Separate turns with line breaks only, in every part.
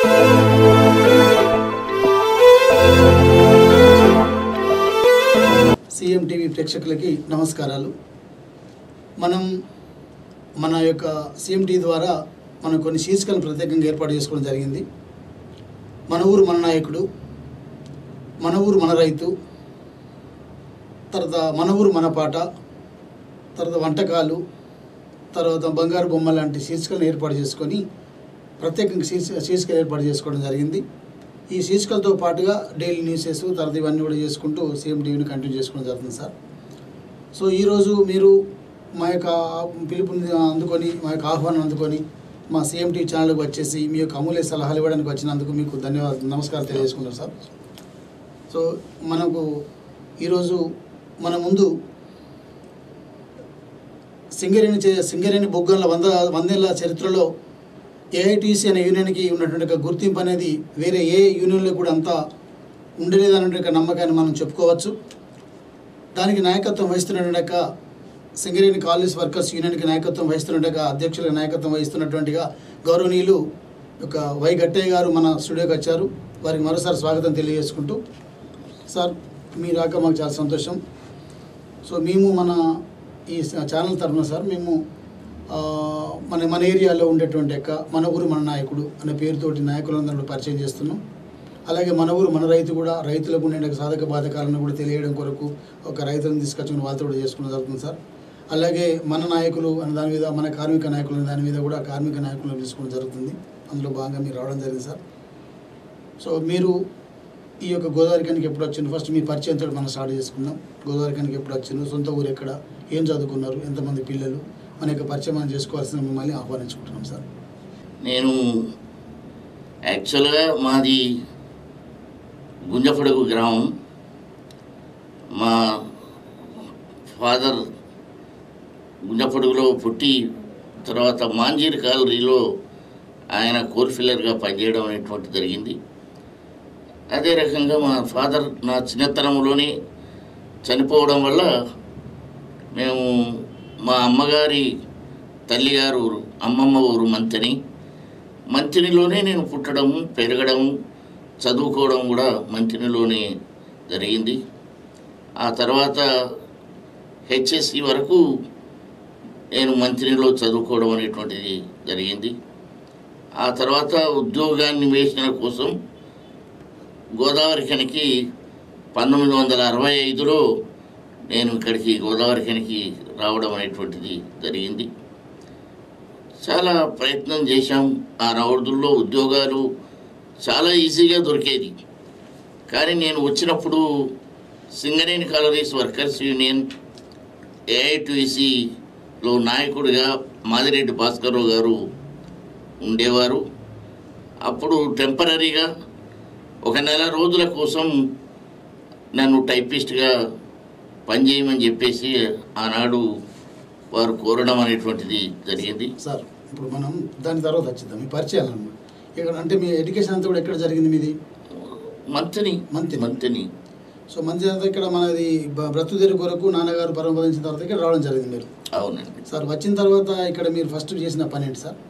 CM TV ప్రేక్షకులకి నమస్కారాలు మనం మన యొక్క సీఎం టీవీ ద్వారా మనం కొన్ని శీర్షికలను ప్రత్యేకంగా ఏర్పాటు చేసుకోవడం జరిగింది మన ఊరు మన నాయకుడు మన ఊరు మన రైతు తర్వాత మన ఊరు మన పాట తర్వాత వంటకాలు తర్వాత బంగారు బొమ్మ లాంటి శీర్షికలను ఏర్పాటు చేసుకొని ప్రత్యేకంగా శీర్షిక శీర్షికలు ఏర్పాటు చేసుకోవడం జరిగింది ఈ శీర్షికలతో పాటుగా డైలీ న్యూసెస్ తర్వాత ఇవన్నీ కూడా చేసుకుంటూ సీఎం టీవీని కంటిన్యూ చేసుకోవడం జరుగుతుంది సార్ సో ఈరోజు మీరు మా యొక్క పిలుపుని అందుకొని మా యొక్క ఆహ్వానం అందుకొని మా సీఎం టీవీ ఛానల్కి వచ్చేసి మీ యొక్క అమూల్య సలహాలు ఇవ్వడానికి వచ్చినందుకు మీకు ధన్యవాదాలు నమస్కారం తెలియజేసుకున్నాను సార్ సో మనకు ఈరోజు మన ముందు సింగరేణి చే సింగరేణి బొగ్గల వంద వందేళ్ల చరిత్రలో ఏఐటీసీ అనే యూనియన్కి ఉన్నటువంటి ఒక గుర్తింపు అనేది వేరే ఏ యూనియన్లో కూడా అంతా ఉండలేదనే ఒక నమ్మకాన్ని మనం చెప్పుకోవచ్చు దానికి నాయకత్వం వహిస్తున్నటువంటి యొక్క సింగరేణి కాలేజ్ వర్కర్స్ యూనియన్కి నాయకత్వం వహిస్తున్నట్టుగా అధ్యక్షుల నాయకత్వం వహిస్తున్నటువంటిగా గౌరవనీయులు ఒక వై గట్టయ్య గారు మన స్టూడియోకి వచ్చారు వారికి మరోసారి స్వాగతం తెలియజేసుకుంటూ సార్ మీ రాక మాకు చాలా సంతోషం సో మేము మన ఈ స- ఛానల్ తరఫున సార్ మేము ఆ, మన మన ఏరియాలో ఉండేటువంటి యొక్క మన ఊరు మన నాయకుడు అనే పేరుతోటి నాయకులందరూ కూడా పరిచయం చేస్తున్నాం అలాగే మన ఊరు మన రైతు కూడా రైతులకు ఉండే సాధక బాధకాలను కూడా తెలియడం కొరకు ఒక రైతులను తీసుకొచ్చుకుని వాళ్ళతో కూడా చేసుకోవడం జరుగుతుంది సార్ అలాగే మన నాయకులు అనే దాని మీద మన కార్మిక నాయకులు అనే దాని మీద కూడా కార్మిక నాయకులను తీసుకోవడం జరుగుతుంది అందులో భాగంగా మీరు రావడం జరిగింది సార్ సో మీరు ఈ యొక్క గోదావరి కనికి ఎప్పుడు వచ్చింది ఫస్ట్ మీ పరిచయంతో మనం స్టార్ట్ చేసుకుందాం గోదావరి కనికి ఎప్పుడు వచ్చింది సొంత ఊరు ఎక్కడ ఏం చదువుకున్నారు ఎంతమంది పిల్లలు మన యొక్క పరిచయం మనం చేసుకోవాల్సిన మిమ్మల్ని ఆహ్వానించుకుంటున్నాం సార్
నేను యాక్చువల్గా మాది గుంజపడుగు గ్రామం మా ఫాదర్ గుంజపడుగులో పుట్టి తర్వాత మాంజీర్ కాలరీలో ఆయన కోర్ఫిల్లర్గా పనిచేయడం అనేటువంటి జరిగింది అదే రకంగా మా ఫాదర్ నా చిన్నతనంలోనే చనిపోవడం వల్ల మేము మా అమ్మగారి తల్లిగారు ఊరు అమ్మమ్మ ఊరు మంతిని మంతినిలోనే నేను పుట్టడం పెరగడం చదువుకోవడం కూడా మంతినిలోనే జరిగింది ఆ తర్వాత హెచ్ఎస్సి వరకు నేను మంత్రిలో చదువుకోవడం అనేటువంటిది జరిగింది ఆ తర్వాత ఉద్యోగాన్వేషణ కోసం గోదావరి ఖనికి పంతొమ్మిది వందల అరవై ఐదులో నేను ఇక్కడికి గోదావరి ఖనికి రావడం అనేటువంటిది జరిగింది చాలా ప్రయత్నం చేశాం ఆ రోజుల్లో ఉద్యోగాలు చాలా ఈజీగా దొరికేది కానీ నేను వచ్చినప్పుడు సింగరేణి కాలరీస్ వర్కర్స్ యూనియన్ ఏఐటిసిలో నాయకుడిగా మాదిరెడ్డి భాస్కర్రావు గారు ఉండేవారు అప్పుడు టెంపరీగా ఒక నెల రోజుల కోసం నన్ను టైపిస్ట్గా పనిచేయమని చెప్పేసి ఆనాడు వారు కోరడం అనేటువంటిది జరిగింది
సార్ ఇప్పుడు మనం దాని తర్వాత వచ్చిద్దాం మీ పరిచయాలు అన్నమాట ఇక్కడ అంటే మీ ఎడ్యుకేషన్ అంతా కూడా ఎక్కడ జరిగింది మీది
మంత్ని
మంత్ని.
మంత్ని
సో మంచి తర్వాత ఇక్కడ మనది బ- బ్రతుకుదేరు కొరకు నాన్నగారు పరమపదించిన తర్వాత ఇక్కడ రావడం జరిగింది మీరు
అవునండి
సార్ వచ్చిన తర్వాత ఇక్కడ మీరు ఫస్ట్ చేసిన పని ఏంటి సార్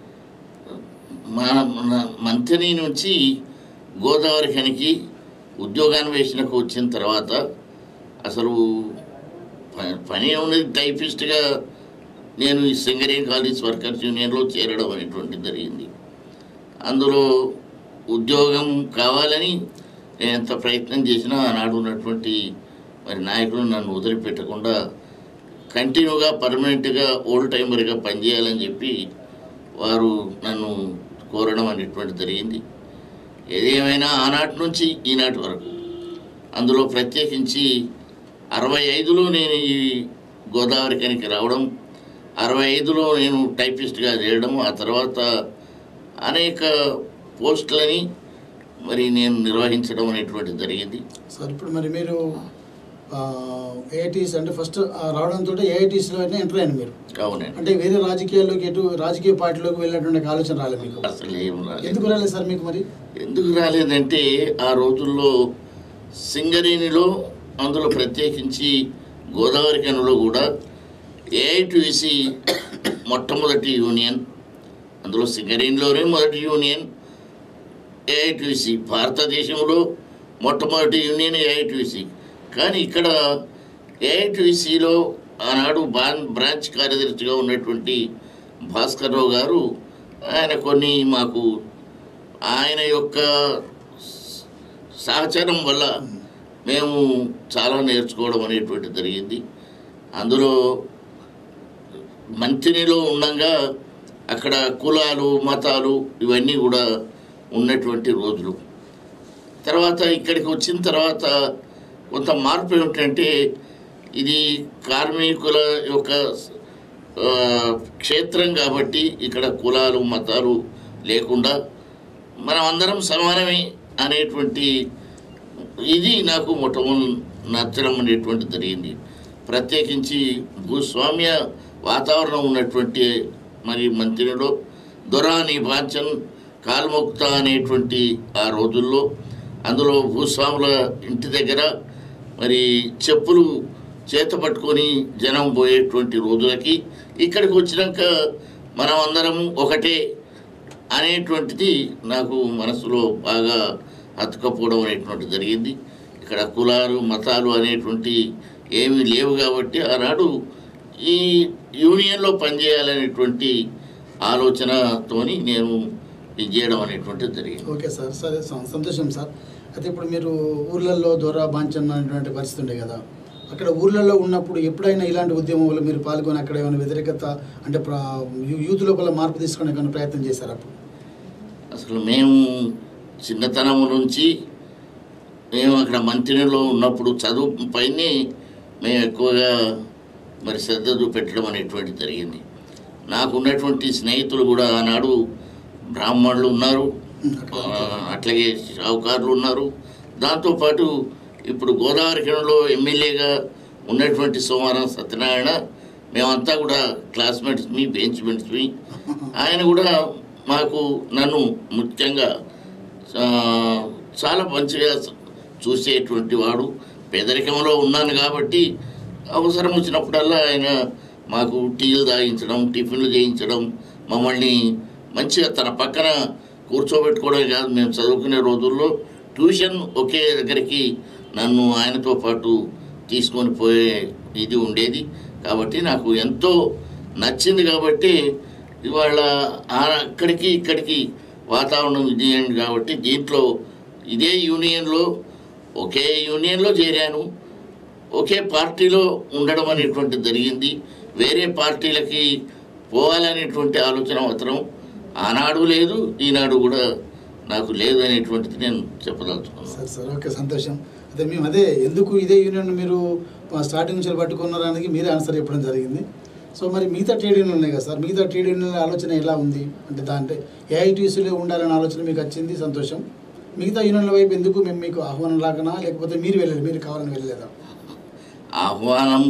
మన మన మంత్రి నుంచి గోదావరి ఖనికి ఉద్యోగాన్వేషణకు వచ్చిన తర్వాత అసలు ప- పని ఉన్నది టైపిస్ట్గా నేను ఈ సింగరేణి కాలేజ్ వర్కర్స్ యూనియన్లో చేరడం అనేటువంటిది జరిగింది అందులో ఉద్యోగం కావాలని నేను ఎంత ప్రయత్నం చేసినా ఆనాడు ఉన్నటువంటి మరి నాయకులు నన్ను వదిలిపెట్టకుండా కంటిన్యూగా పర్మనెంట్గా ఓల్డ్ టైమర్గా పనిచేయాలని చెప్పి వారు నన్ను కోరడం అనేటువంటి జరిగింది ఏదేమైనా ఆనాటి నుంచి ఈనాటి వరకు అందులో ప్రత్యేకించి అరవై ఐదులో నేను ఈ గోదావరి కనికి రావడం అరవై ఐదులో నేను టైపిస్ట్గా చేయడం ఆ తర్వాత అనేక పోస్టులని మరి నేను నిర్వహించడం అనేటువంటిది జరిగింది
సార్ ఇప్పుడు మరి మీరు ఏఐటీస్ అంటే ఫస్ట్ రావడంతో ఏఐటీస్లో ఎంటర్ అయ్యాను మీరు
అవునండి
అంటే వేరే రాజకీయాల్లోకి ఎటు రాజకీయ పార్టీలోకి వెళ్ళినటువంటి ఆలోచన రాలేదు మీకు
అసలు ఏం రాలేదు
ఎందుకు రాలేదు సార్ మీకు మరి
ఎందుకు రాలేదంటే ఆ రోజుల్లో సింగరేణిలో అందులో ప్రత్యేకించి గోదావరి కనులో కూడా ఏఐటిసి మొట్టమొదటి యూనియన్ అందులో సింగరేణిలోనే మొదటి యూనియన్ ఏఐటీసీ భారతదేశంలో మొట్టమొదటి యూనియన్ ఏఐటీసీ కానీ ఇక్కడ ఏఐటీసీలో ఆనాడు బాన్ బ్రాంచ్ కార్యదర్శిగా ఉన్నటువంటి భాస్కర్ రావు గారు ఆయన కొన్ని మాకు ఆయన యొక్క సహచరం వల్ల మేము చాలా నేర్చుకోవడం అనేటువంటిది జరిగింది అందులో మంచినీలో ఉండగా అక్కడ కులాలు మతాలు ఇవన్నీ కూడా ఉన్నటువంటి రోజులు తర్వాత ఇక్కడికి వచ్చిన తర్వాత కొంత మార్పు ఏమిటంటే ఇది కార్మికుల యొక్క ఆ, క్షేత్రం కాబట్టి ఇక్కడ కులాలు మతాలు లేకుండా మనం అందరం సమానమే అనేటువంటి ఇది నాకు మొట్టమొదటి నచ్చడం అనేటువంటి జరిగింది ప్రత్యేకించి భూస్వామ్య వాతావరణం ఉన్నటువంటి మరి మంత్రిలో దొరాని వాంచన్ కాల్ముక్త అనేటువంటి ఆ రోజుల్లో అందులో భూస్వాముల ఇంటి దగ్గర మరి చెప్పులు చేత పట్టుకొని జనం పోయేటువంటి రోజులకి ఇక్కడికి వచ్చినాక మనం అందరం ఒకటే అనేటువంటిది నాకు మనసులో బాగా అతుకపోవడం అనేటువంటి జరిగింది ఇక్కడ కులాలు మతాలు అనేటువంటి ఏమీ లేవు కాబట్టి ఆనాడు ఈ యూనియన్లో పనిచేయాలనేటువంటి ఆలోచనతోని నేను ఇది చేయడం అనేటువంటిది జరిగింది
ఓకే సార్ సరే సం- సంతోషం సార్ అయితే ఇప్పుడు మీరు ఊర్లలో దొర బాంచన్ అనేటువంటి పరిస్థితి ఉండే కదా అక్కడ ఊర్లలో ఉన్నప్పుడు ఎప్పుడైనా ఇలాంటి ఉద్యమంలో మీరు పాల్గొని అక్కడ ఏమైనా వ్యతిరేకత అంటే ప్ర- యూ- యూత్ లోపల మార్పు తీసుకునే ఏమైనా ప్రయత్నం చేశారు అప్పుడు
అసలు మేము చిన్నతనం నుంచి మేము అక్కడ మంత్రిలో ఉన్నప్పుడు చదువు పైనే మేము ఎక్కువగా మరి శ్రద్ధ చూపెట్టడం అనేటువంటిది జరిగింది నాకు ఉన్నటువంటి స్నేహితులు కూడా ఆనాడు బ్రాహ్మణులు ఉన్నారు ఆ, అట్లాగే షావుకారులు ఉన్నారు దాంతోపాటు ఇప్పుడు గోదావరి కిరణంలో ఎమ్మెల్యేగా ఉన్నటువంటి సోమవారం సత్యనారాయణ మేమంతా కూడా క్లాస్మేట్స్ మీ బెంచ్ మేట్స్ మీ ఆయన కూడా మాకు నన్ను ముఖ్యంగా ఆ, చాలా మంచిగా చూసేటువంటి వాడు పేదరికంలో ఉన్నాను కాబట్టి అవసరం వచ్చినప్పుడల్లా ఆయన మాకు టీలు తాగించడం టిఫిన్లు చేయించడం మమ్మల్ని మంచిగా తన పక్కన కూర్చోబెట్టుకోవడమే కాదు మేము చదువుకునే రోజుల్లో ట్యూషన్ ఒకే దగ్గరికి నన్ను ఆయనతో పాటు తీసుకొని పోయే ఇది ఉండేది కాబట్టి నాకు ఎంతో నచ్చింది కాబట్టి ఇవాళ ఆ- అక్కడికి ఇక్కడికి వాతావరణం ఇది అయింది కాబట్టి దీంట్లో ఇదే యూనియన్లో ఒకే యూనియన్లో చేరాను ఒకే పార్టీలో ఉండడం అనేటువంటి జరిగింది వేరే పార్టీలకి పోవాలనేటువంటి ఆలోచన మాత్రం ఆనాడు లేదు ఈనాడు కూడా నాకు లేదు అనేటువంటిది నేను చెప్పదలుచుకున్నాను
సార్ సార్ ఓకే సంతోషం అయితే మేము అదే ఎందుకు ఇదే యూనియన్ మీరు స్టార్టింగ్ నుంచి పట్టుకున్నారానికి మీరే ఆన్సర్ చెప్పడం జరిగింది సో మరి మిగతా ట్రేడ్ యూనియన్ ఉన్నాయి కదా సార్ మిగతా ట్రేడ్ యూనియన్ ఆలోచన ఎలా ఉంది అంటే దాంట్లో ఏఐటీసీలో ఉండాలనే ఆలోచన మీకు వచ్చింది సంతోషం మిగతా యూనియన్ల వైపు ఎందుకు మేము మీకు ఆహ్వానం లాగనా లేకపోతే మీరు వెళ్ళాలి మీరు కావాలని వెళ్ళలేదా
ఆహ్వానం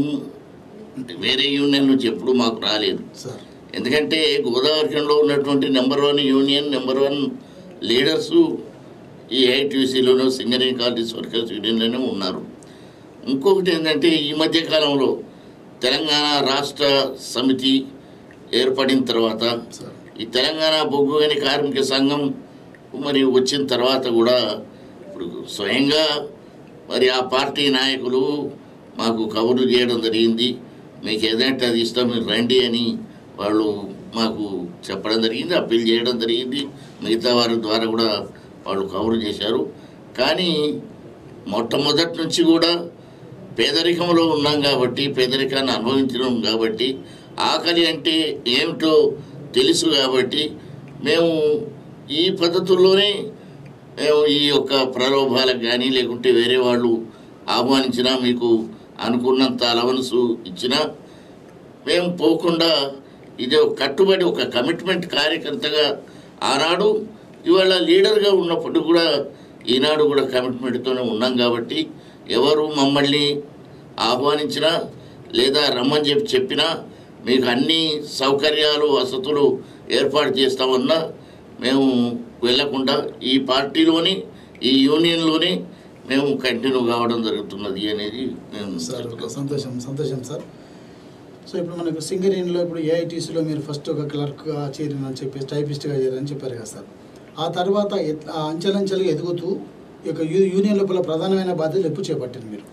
వేరే యూనియన్ నుంచి ఎప్పుడు మాకు రాలేదు
సార్
ఎందుకంటే గోదావరిలో ఉన్నటువంటి number one union number one leaders ఈ ఐటీసీలోనూ సింగరేణి కాలేజ్ వర్కర్స్ యూనియన్లోనే ఉన్నారు ఇంకొకటి ఏంటంటే ఈ మధ్య కాలంలో తెలంగాణ రాష్ట్ర సమితి ఏర్పడిన తర్వాత
సార్
ఈ తెలంగాణ బొగ్గు గని కార్మిక సంఘం మరి వచ్చిన తర్వాత కూడా ఇప్పుడు స్వయంగా మరి ఆ పార్టీ నాయకులు మాకు కబుర్లు చేయడం జరిగింది మీకు ఏదంటే అది ఇష్టం మీరు రండి అని వాళ్ళు మాకు చెప్పడం జరిగింది అప్పీల్ చేయడం జరిగింది మిగతా వారి ద్వారా కూడా వాళ్ళు కబురు చేశారు కానీ మొట్టమొదటి నుంచి కూడా పేదరికంలో ఉన్నాం కాబట్టి పేదరికాన్ని అనుభవించడం కాబట్టి ఆకలి అంటే ఏమిటో తెలుసు కాబట్టి మేము ఈ పద్ధతుల్లోనే మేము ఈ యొక్క ప్రలోభాలకు కానీ లేకుంటే వేరే వాళ్ళు ఆహ్వానించినా మీకు అనుకున్నంత అలవన్సు ఇచ్చినా మేము పోకుండా ఇది ఒక కట్టుబడి ఒక కమిట్మెంట్ కార్యకర్తగా ఆనాడు ఇవాళ లీడర్గా ఉన్నప్పుడు కూడా ఈనాడు కూడా కమిట్మెంట్తోనే ఉన్నాం కాబట్టి ఎవరు మమ్మల్ని ఆహ్వానించినా లేదా రమ్మని చెప్పి చెప్పినా మీకు అన్ని సౌకర్యాలు వసతులు ఏర్పాటు చేస్తామన్నా మేము వెళ్ళకుండా ఈ పార్టీలోని ఈ యూనియన్లోనే మేము కంటిన్యూ కావడం జరుగుతున్నది అనేది నేను
సార్ ఓకే
చెప్తున్నాను.
సంతోషం సంతోషం సార్ సో ఇప్పుడు మనకు సింగరేణిలో ఇప్పుడు ఏఐటీసీలో మీరు ఫస్ట్ ఒక క్లర్క్గా చేరినని చెప్పి టైపిస్ట్గా చేరని చెప్పారు కదా సార్ ఆ తర్వాత ఎట్- ఆ అంచెలంచెలుగా ఎదుగుతూ ఈ యొక్క యూ- యూనియన్ లోపల ప్రధానమైన బాధ్యతలు ఎప్పుడు చేపట్టింది మీరు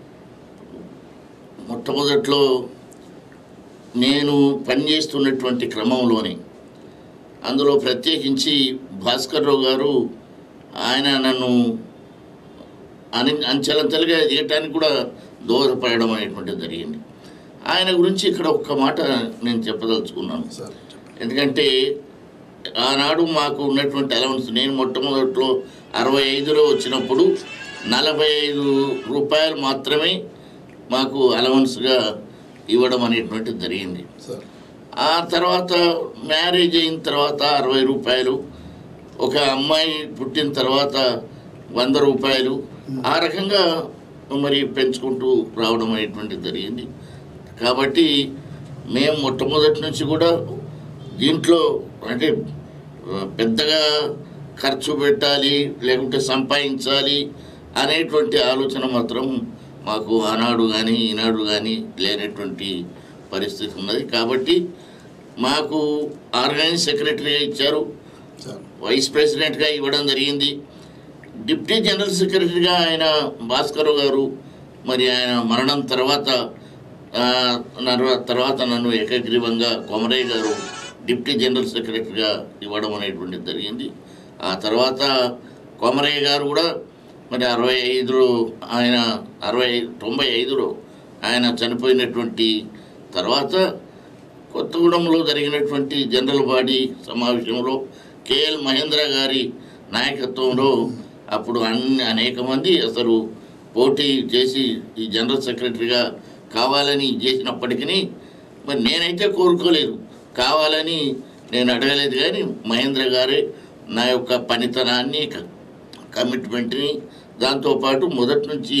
మొట్టమొదట్లో నేను పనిచేస్తున్నటువంటి క్రమంలోనే అందులో ప్రత్యేకించి భాస్కర్రావు గారు ఆయన నన్ను అని అంచెలంచెలుగా ఎదగటానికి కూడా దోహదపడడం అనేటువంటిది జరిగింది ఆయన గురించి ఇక్కడ ఒక్క మాట నేను చెప్పదలుచుకున్నాను
సార్
ఎందుకంటే ఆనాడు మాకు ఉన్నటువంటి అలవన్స్ నేను మొట్టమొదట్లో అరవై ఐదులో వచ్చినప్పుడు నలభై ఐదు రూపాయలు మాత్రమే మాకు అలవన్స్గా ఇవ్వడం అనేటువంటిది జరిగింది
సార్
ఆ తర్వాత మ్యారేజ్ అయిన తర్వాత అరవై రూపాయలు ఒక అమ్మాయి పుట్టిన తర్వాత వంద రూపాయలు ఆ రకంగా మరి పెంచుకుంటూ రావడం అనేటువంటిది జరిగింది కాబట్టి మేము మొట్టమొదటి నుంచి కూడా దీంట్లో అంటే ఆ, పెద్దగా ఖర్చు పెట్టాలి లేకుంటే సంపాదించాలి అనేటువంటి ఆలోచన మాత్రం మాకు ఆనాడు కానీ ఈనాడు కానీ లేనటువంటి పరిస్థితి ఉన్నది కాబట్టి మాకు ఆర్గనైజ్ సెక్రటరీగా ఇచ్చారు
సార్
వైస్ ప్రెసిడెంట్గా ఇవ్వడం జరిగింది డిప్యూటీ జనరల్ సెక్రటరీగా ఆయన భాస్కర్ గారు మరి ఆయన మరణం తర్వాత ఆ, నర్వ- తర్వాత నన్ను ఏకగ్రీవంగా కొమరయ్య గారు డిప్యూటీ జనరల్ సెక్రటరీగా ఇవ్వడం అనేటువంటిది జరిగింది ఆ తర్వాత కొమరయ్య గారు కూడా మరి అరవై ఐదులో ఆయన అరవై తొంభై ఐదులో ఆయన చనిపోయినటువంటి తర్వాత కొత్తగూడెంలో జరిగినటువంటి జనరల్ బాడీ సమావేశంలో కేఎల్ మహేంద్ర గారి నాయకత్వంలో అప్పుడు అన్ని అనేక మంది అసలు పోటీ చేసి ఈ జనరల్ సెక్రటరీగా కావాలని చేసినప్పటికీ మరి నేనైతే కోరుకోలేదు కావాలని నేను అడగలేదు కానీ మహేంద్ర గారే నా యొక్క పనితనాన్ని క- కమిట్మెంట్ని దాంతోపాటు మొదటి నుంచి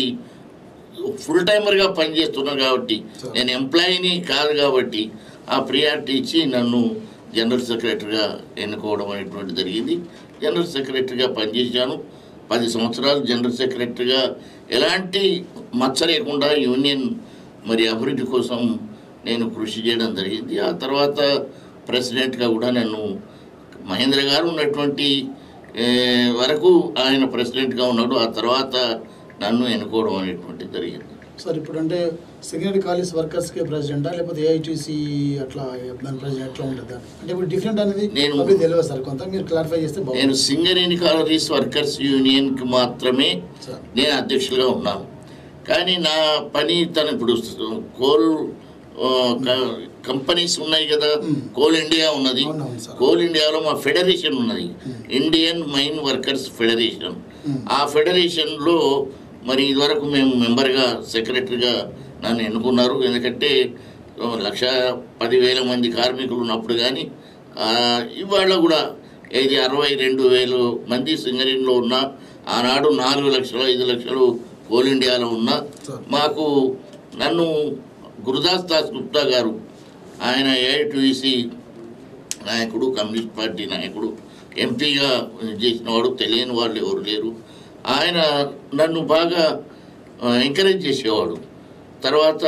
ఫుల్ టైమర్గా పనిచేస్తున్నాను కాబట్టి
Sure.
నేను ఎంప్లాయీని కాదు కాబట్టి ఆ ప్రియారిటీ ఇచ్చి నన్ను జనరల్ సెక్రటరీగా ఎన్నుకోవడం అనేటువంటి జరిగింది జనరల్ సెక్రటరీగా పనిచేశాను పది సంవత్సరాలు జనరల్ సెక్రటరీగా ఎలాంటి మచ్చ లేకుండా యూనియన్ మరి అభివృద్ధి కోసం నేను కృషి చేయడం జరిగింది ఆ తర్వాత ప్రెసిడెంట్గా కూడా నన్ను మహేంద్ర గారు ఉన్నటువంటి ఏ, వరకు ఆయన ప్రెసిడెంట్గా ఉన్నాడు ఆ తర్వాత నన్ను ఎన్నుకోవడం అనేటువంటిది జరిగింది
సార్ ఇప్పుడు అంటే సెక్రటరీ కాలేజ్ వర్కర్స్కి ప్రెసిడెంటా లేకపోతే ఏఐటీసీ అట్లా దాని ప్రెసిడెంట్ ఎట్లా ఉంటుంది అంటే ఇప్పుడు డిఫరెంట్ అనేది
నేను-
పబ్లిక్ తెలియదు సార్ కొంత మీరు క్లారిఫై చేస్తే
నేను
బాగుంది
సింగరేణి కాలరీస్ వర్కర్స్ యూనియన్కి మాత్రమే
సార్
నేను అధ్యక్షులుగా ఉన్నాను కానీ నా పని తన ఇప్పుడు కోల్ ఆ, క- కంపెనీస్ ఉన్నాయి కదా
మ్మ్.
కోల్ ఇండియా ఉన్నది
అవునవును సార్.
కోల్ ఇండియాలో మా ఫెడరేషన్ ఉన్నది
మ్మ్.
ఇండియన్ మైన్ వర్కర్స్ ఫెడరేషన్
మ్మ్.
ఆ ఫెడరేషన్లో మరి ఇదివరకు మేము మెంబర్గా సెక్రటరీగా నన్ను ఎన్నుకున్నారు ఎందుకంటే ఆ, లక్ష పదివేల మంది కార్మికులు ఉన్నప్పుడు కానీ ఆ, ఇవాళ కూడా ఇది అరవై రెండు వేలు మంది సింగరేణిలో ఉన్న ఆనాడు నాలుగు లక్షలు ఐదు లక్షలు కోల్ ఇండియాలో ఉన్న
సార్.
మాకు నన్ను గురుదాస్ దాస్ గుప్తా గారు ఆయన ఏఐటీసీ నాయకుడు కమ్యూనిస్ట్ పార్టీ నాయకుడు ఎంపీగా చేసినవాడు తెలియని వాళ్ళు ఎవరు లేరు ఆయన నన్ను బాగా ఎంకరేజ్ చేసేవాడు తర్వాత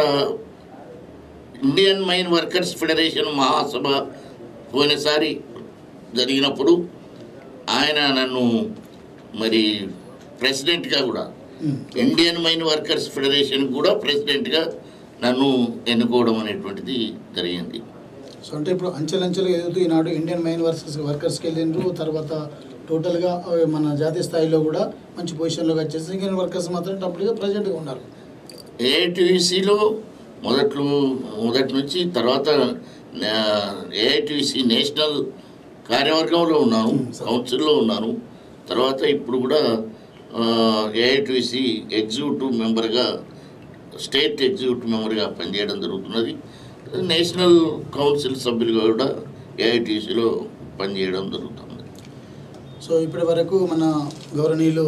ఇండియన్ మైన్ వర్కర్స్ ఫెడరేషన్ మహాసభ పోయినసారి జరిగినప్పుడు ఆయన నన్ను మరి ప్రెసిడెంట్గా కూడా
మ్మ్.
ఇండియన్ మైన్ వర్కర్స్ ఫెడరేషన్ కూడా ప్రెసిడెంట్గా నన్ను ఎన్నుకోవడం అనేటువంటిది జరిగింది
సో అంటే ఇప్పుడు అంచెలంచెలుగా ఎదుగుతూ ఈనాడు ఇండియన్ మైన్ వర్కర్స్ వర్కర్స్కి వెళ్ళిండ్రు తర్వాత టోటల్గా ఆ, మన జాతీయ స్థాయిలో కూడా మంచి పొజిషన్లోకి వచ్చేసి ఇండియన్ వర్కర్స్ మాత్రం టప్పుడుగా ప్రజెంట్గా ఉన్నారు
ఏఐటీసీలో మొదట్లో మొదటి నుంచి తర్వాత ఏఐటీసీ నేషనల్ కార్యవర్గంలో ఉన్నాను
Hmm, sir.
కౌన్సిల్లో ఉన్నాను తర్వాత ఇప్పుడు కూడా ఏఐటీసీ ఎగ్జిక్యూటివ్ మెంబర్గా స్టేట్ ఎగ్జిక్యూటివ్ మెంబర్గా పనిచేయడం జరుగుతున్నది నేషనల్ కౌన్సిల్ సభ్యులుగా కూడా ఏఐటీసీలో పనిచేయడం జరుగుతుంది
సో ఇప్పటి వరకు మన గౌరవనీయులు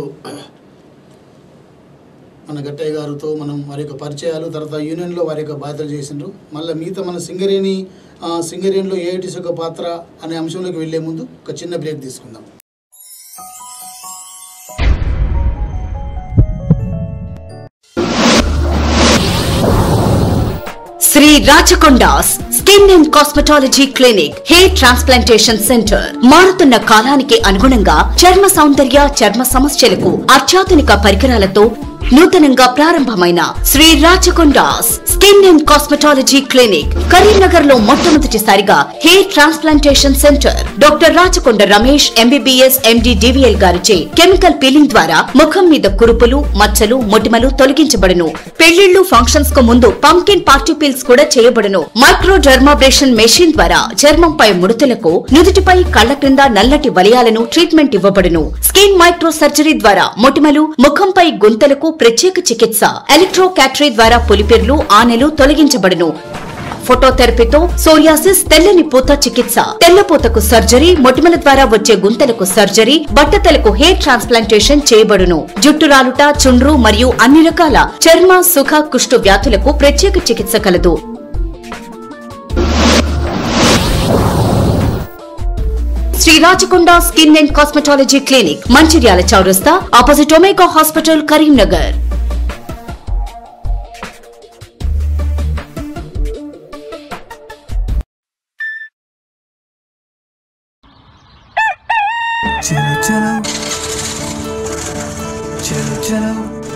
మన గట్టయ్య గారితో మనం వారి యొక్క పరిచయాలు తర్వాత యూనియన్లో వారి యొక్క బాధ్యతలు చేసిండ్రు మళ్ళీ మిగతా మన సింగరేణి ఆ, సింగరేణిలో ఏఐటీస్ యొక్క పాత్ర అనే అంశంలోకి వెళ్ళే ముందు ఒక చిన్న బ్రేక్ తీసుకుందాం
Shri Rachakonda's skin and cosmetology clinic hair transplantation centre మారుతున్న కాలానికి అనుగుణంగా చర్మ సౌందర్య చర్మ సమస్యలకు అత్యాధునిక పరికరాలతో నూతనంగా ప్రారంభమైన Shri Rachakonda's skin and cosmetology clinic Karimnagar లో మొట్టమొదటిసారిగా hair transplantation centre doctor Rachakonda Ramesh MBBS MD DVL గారిచే కెమికల్ పీలింగ్ ద్వారా ముఖం మీద కురుపులు మచ్చలు మొటిమలు తొలగించబడును పెళ్లిళ్లు ఫంక్షన్స్ కు ముందు పంకిన్ పార్టీ పీల్స్ కూడా చేయబడును మైక్రో డర్మాబ్రేషన్ మెషిన్ ద్వారా చర్మంపై ముడతలకు నుదుటిపై కళ్ల క్రింద నల్లటి వలయాలను ట్రీట్మెంట్ ఇవ్వబడును స్కిన్ మైక్రో సర్జరీ ద్వారా మొటిమలు ముఖంపై గుంతలకు ప్రత్యేక చికిత్స ఎలక్ట్రో క్యాటరీ ద్వారా పులిపిర్లు ఆనెలు తొలగించబడును ఫోటోథెరపీతో సోరియాసిస్ తెల్లని పూత చికిత్స తెల్లపూతకు సర్జరీ మొటిమల ద్వారా వచ్చే గుంతలకు సర్జరీ బట్టతలకు హెయిర్ ట్రాన్స్ప్లాంటేషన్ చేయబడును జుట్టు రాలుట చుండ్రు మరియు అన్ని రకాల చర్మ సుఖ కుష్టు వ్యాధులకు ప్రత్యేక చికిత్స కలదు Shri Rachakonda skin and cosmetology clinic Mancherial చౌరస్తా ఆపోజిట్ ఒమేగా హాస్పిటల్ కరీంనగర్
చలో చలో చలో చలో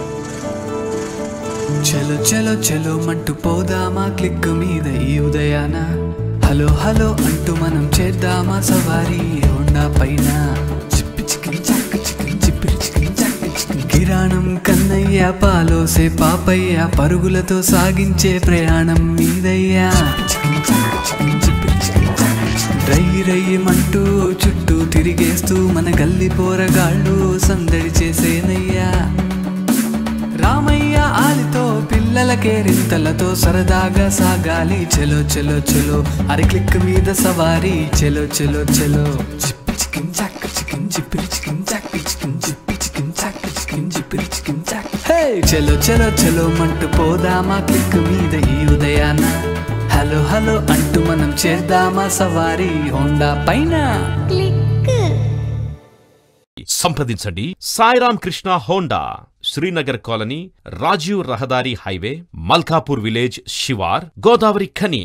చలో చలో చలో మంటూ పోదామా క్లిక్ మీద ఈ ఉదయాన హలో హలో అంటూ మనం చేద్దామా సవారీ హోండా పైన చిప్పి చికిరి చక్క చికిరి చిప్పిరి చికిరి చక్క చికిరి కిరాణం కన్నయ్య పాలోసే పాపయ్య పరుగులతో సాగించే ప్రయాణం మీదయ్యా చికిరి చక్క చికిరి చిప్పిరి చికిరి చక్క చికిరి. రై రయ్యమంటూ చుట్టూ తిరిగేస్తూ మన గల్లి పోరగాళ్ళు సందడి చేసేనయ్యా రామయ్య ఆలితో పిల్లలకే రింతలతో సరదాగా సాగాలి చెలో చెలో చెలో అరి క్లిక్ మీద సవారీ చెలో చెలో చెలో చిప్పి చికిన్ చాక్ చికిన్ చిప్పిరి చికిన్ చాక్ చికిన్ చిప్పి చికిన్ చాక్ చికిన్ చిప్పిరి చికిన్ చాక్ హే చెలో చెలో చెలో మంటూ పోదామా క్లిక్ మీద ఈ ఉదయాన హలో హలో అంటూ మనం చేద్దామా సవారీ హోండా పైన
సంప్రదించండి సాయిరామ్ కృష్ణ హోండా శ్రీనగర్ కాలనీ రాజీవ్ రహదారి హైవే మల్కాపూర్ విలేజ్ శివార్ గోదావరి ఖని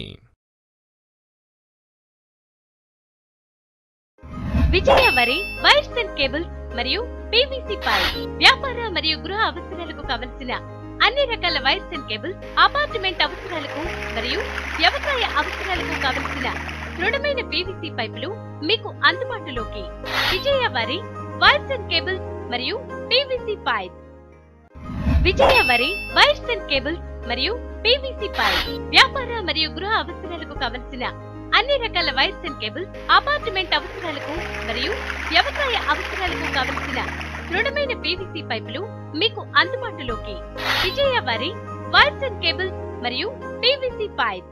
విజయ వరి వైర్స్ అండ్ కేబుల్స్ మరియు పీవీసీ పైప్ వ్యాపార మరియు గృహ అవసరాలకు కావలసిన అన్ని రకాల వైర్స్ అండ్ కేబుల్స్ అపార్ట్మెంట్ అవసరాలకు మరియు వ్యవసాయ అవసరాలకు కావలసిన దృఢమైన పీవీసీ పైపులు మీకు అందుబాటులోకి విజయ వరి వైర్స్ అండ్ కేబుల్స్ మరియు పీవీసీ పైప్ విజయ వరి వైర్స్ అండ్ కేబుల్స్ మరియు పీవీసీ పైప్ వ్యాపార మరియు గృహ అవసరాలకు కావలసిన అన్ని రకాల వైర్స్ అండ్ కేబుల్స్ అపార్ట్మెంట్ అవసరాలకు మరియు వ్యవసాయ అవసరాలకు కావలసిన దృఢమైన పీవీసీ పైపులు మీకు అందుబాటులోకి విజయ వారి వైర్స్ అండ్ కేబుల్స్ మరియు పీవీసీ పైప్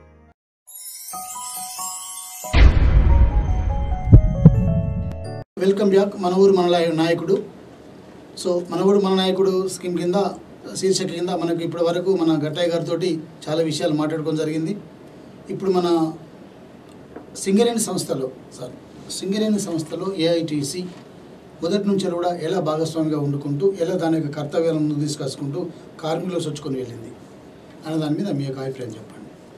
వెల్కమ్ బ్యాక్ మన ఊరు మన లాయ- నాయకుడు సో మన ఊరు మన నాయకుడు స్కీమ్ కింద శీర్షిక కింద మనకు ఇప్పటి వరకు మన గట్టయ్య గారితో చాలా విషయాలు మాట్లాడుకోవడం జరిగింది ఇప్పుడు మన సింగరేణి సంస్థలో సార్ సింగరేణి సంస్థలో ఏఐటిసి మొదటి నుంచి కూడా ఎలా భాగస్వామిగా వండుకుంటూ ఎలా దాని యొక్క కర్తవ్యాలను ముందుకు తీసుకొచ్చుకుంటూ కార్మికులకు చొచ్చుకొని వెళ్ళింది అనే దాని మీద మీ యొక్క అభిప్రాయం చెప్పండి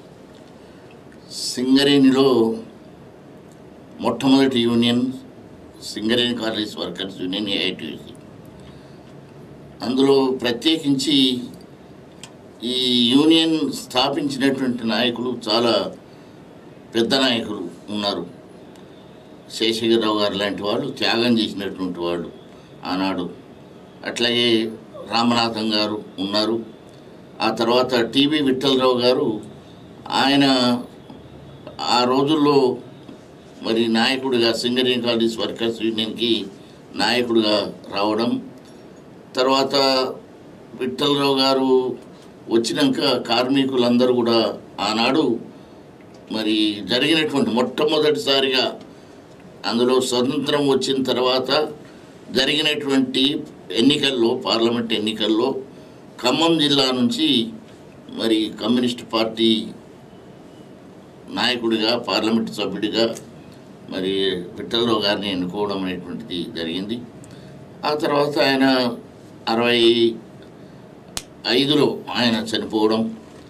సింగరేణిలో మొట్టమొదటి union Singareni college workers union AITC అందులో ప్రత్యేకించి ఈ యూనియన్ స్థాపించినటువంటి నాయకులు చాలా పెద్ద నాయకులు ఉన్నారు శేషగిరిరావు గారు లాంటి వాళ్ళు త్యాగం చేసినటువంటి వాళ్ళు ఆనాడు అట్లాగే రామనాథం గారు ఉన్నారు ఆ తర్వాత టీవీ విఠలరావు గారు ఆయన ఆ రోజుల్లో మరి నాయకుడిగా సింగరేణి కాలేజ్ వర్కర్స్ యూనియన్కి నాయకుడిగా రావడం తర్వాత విఠలరావు గారు వచ్చినాక కార్మికులందరూ కూడా ఆనాడు మరి జరిగినటువంటి మొట్టమొదటిసారిగా అందులో స్వతంత్రం వచ్చిన తర్వాత జరిగినటువంటి ఎన్నికల్లో పార్లమెంట్ ఎన్నికల్లో ఖమ్మం జిల్లా నుంచి మరి కమ్యూనిస్ట్ పార్టీ నాయకుడిగా పార్లమెంట్ సభ్యుడిగా మరి విఠలరావు గారిని ఎన్నుకోవడం అనేటువంటిది జరిగింది ఆ తర్వాత ఆయన అరవై ఐదులో ఆయన చనిపోవడం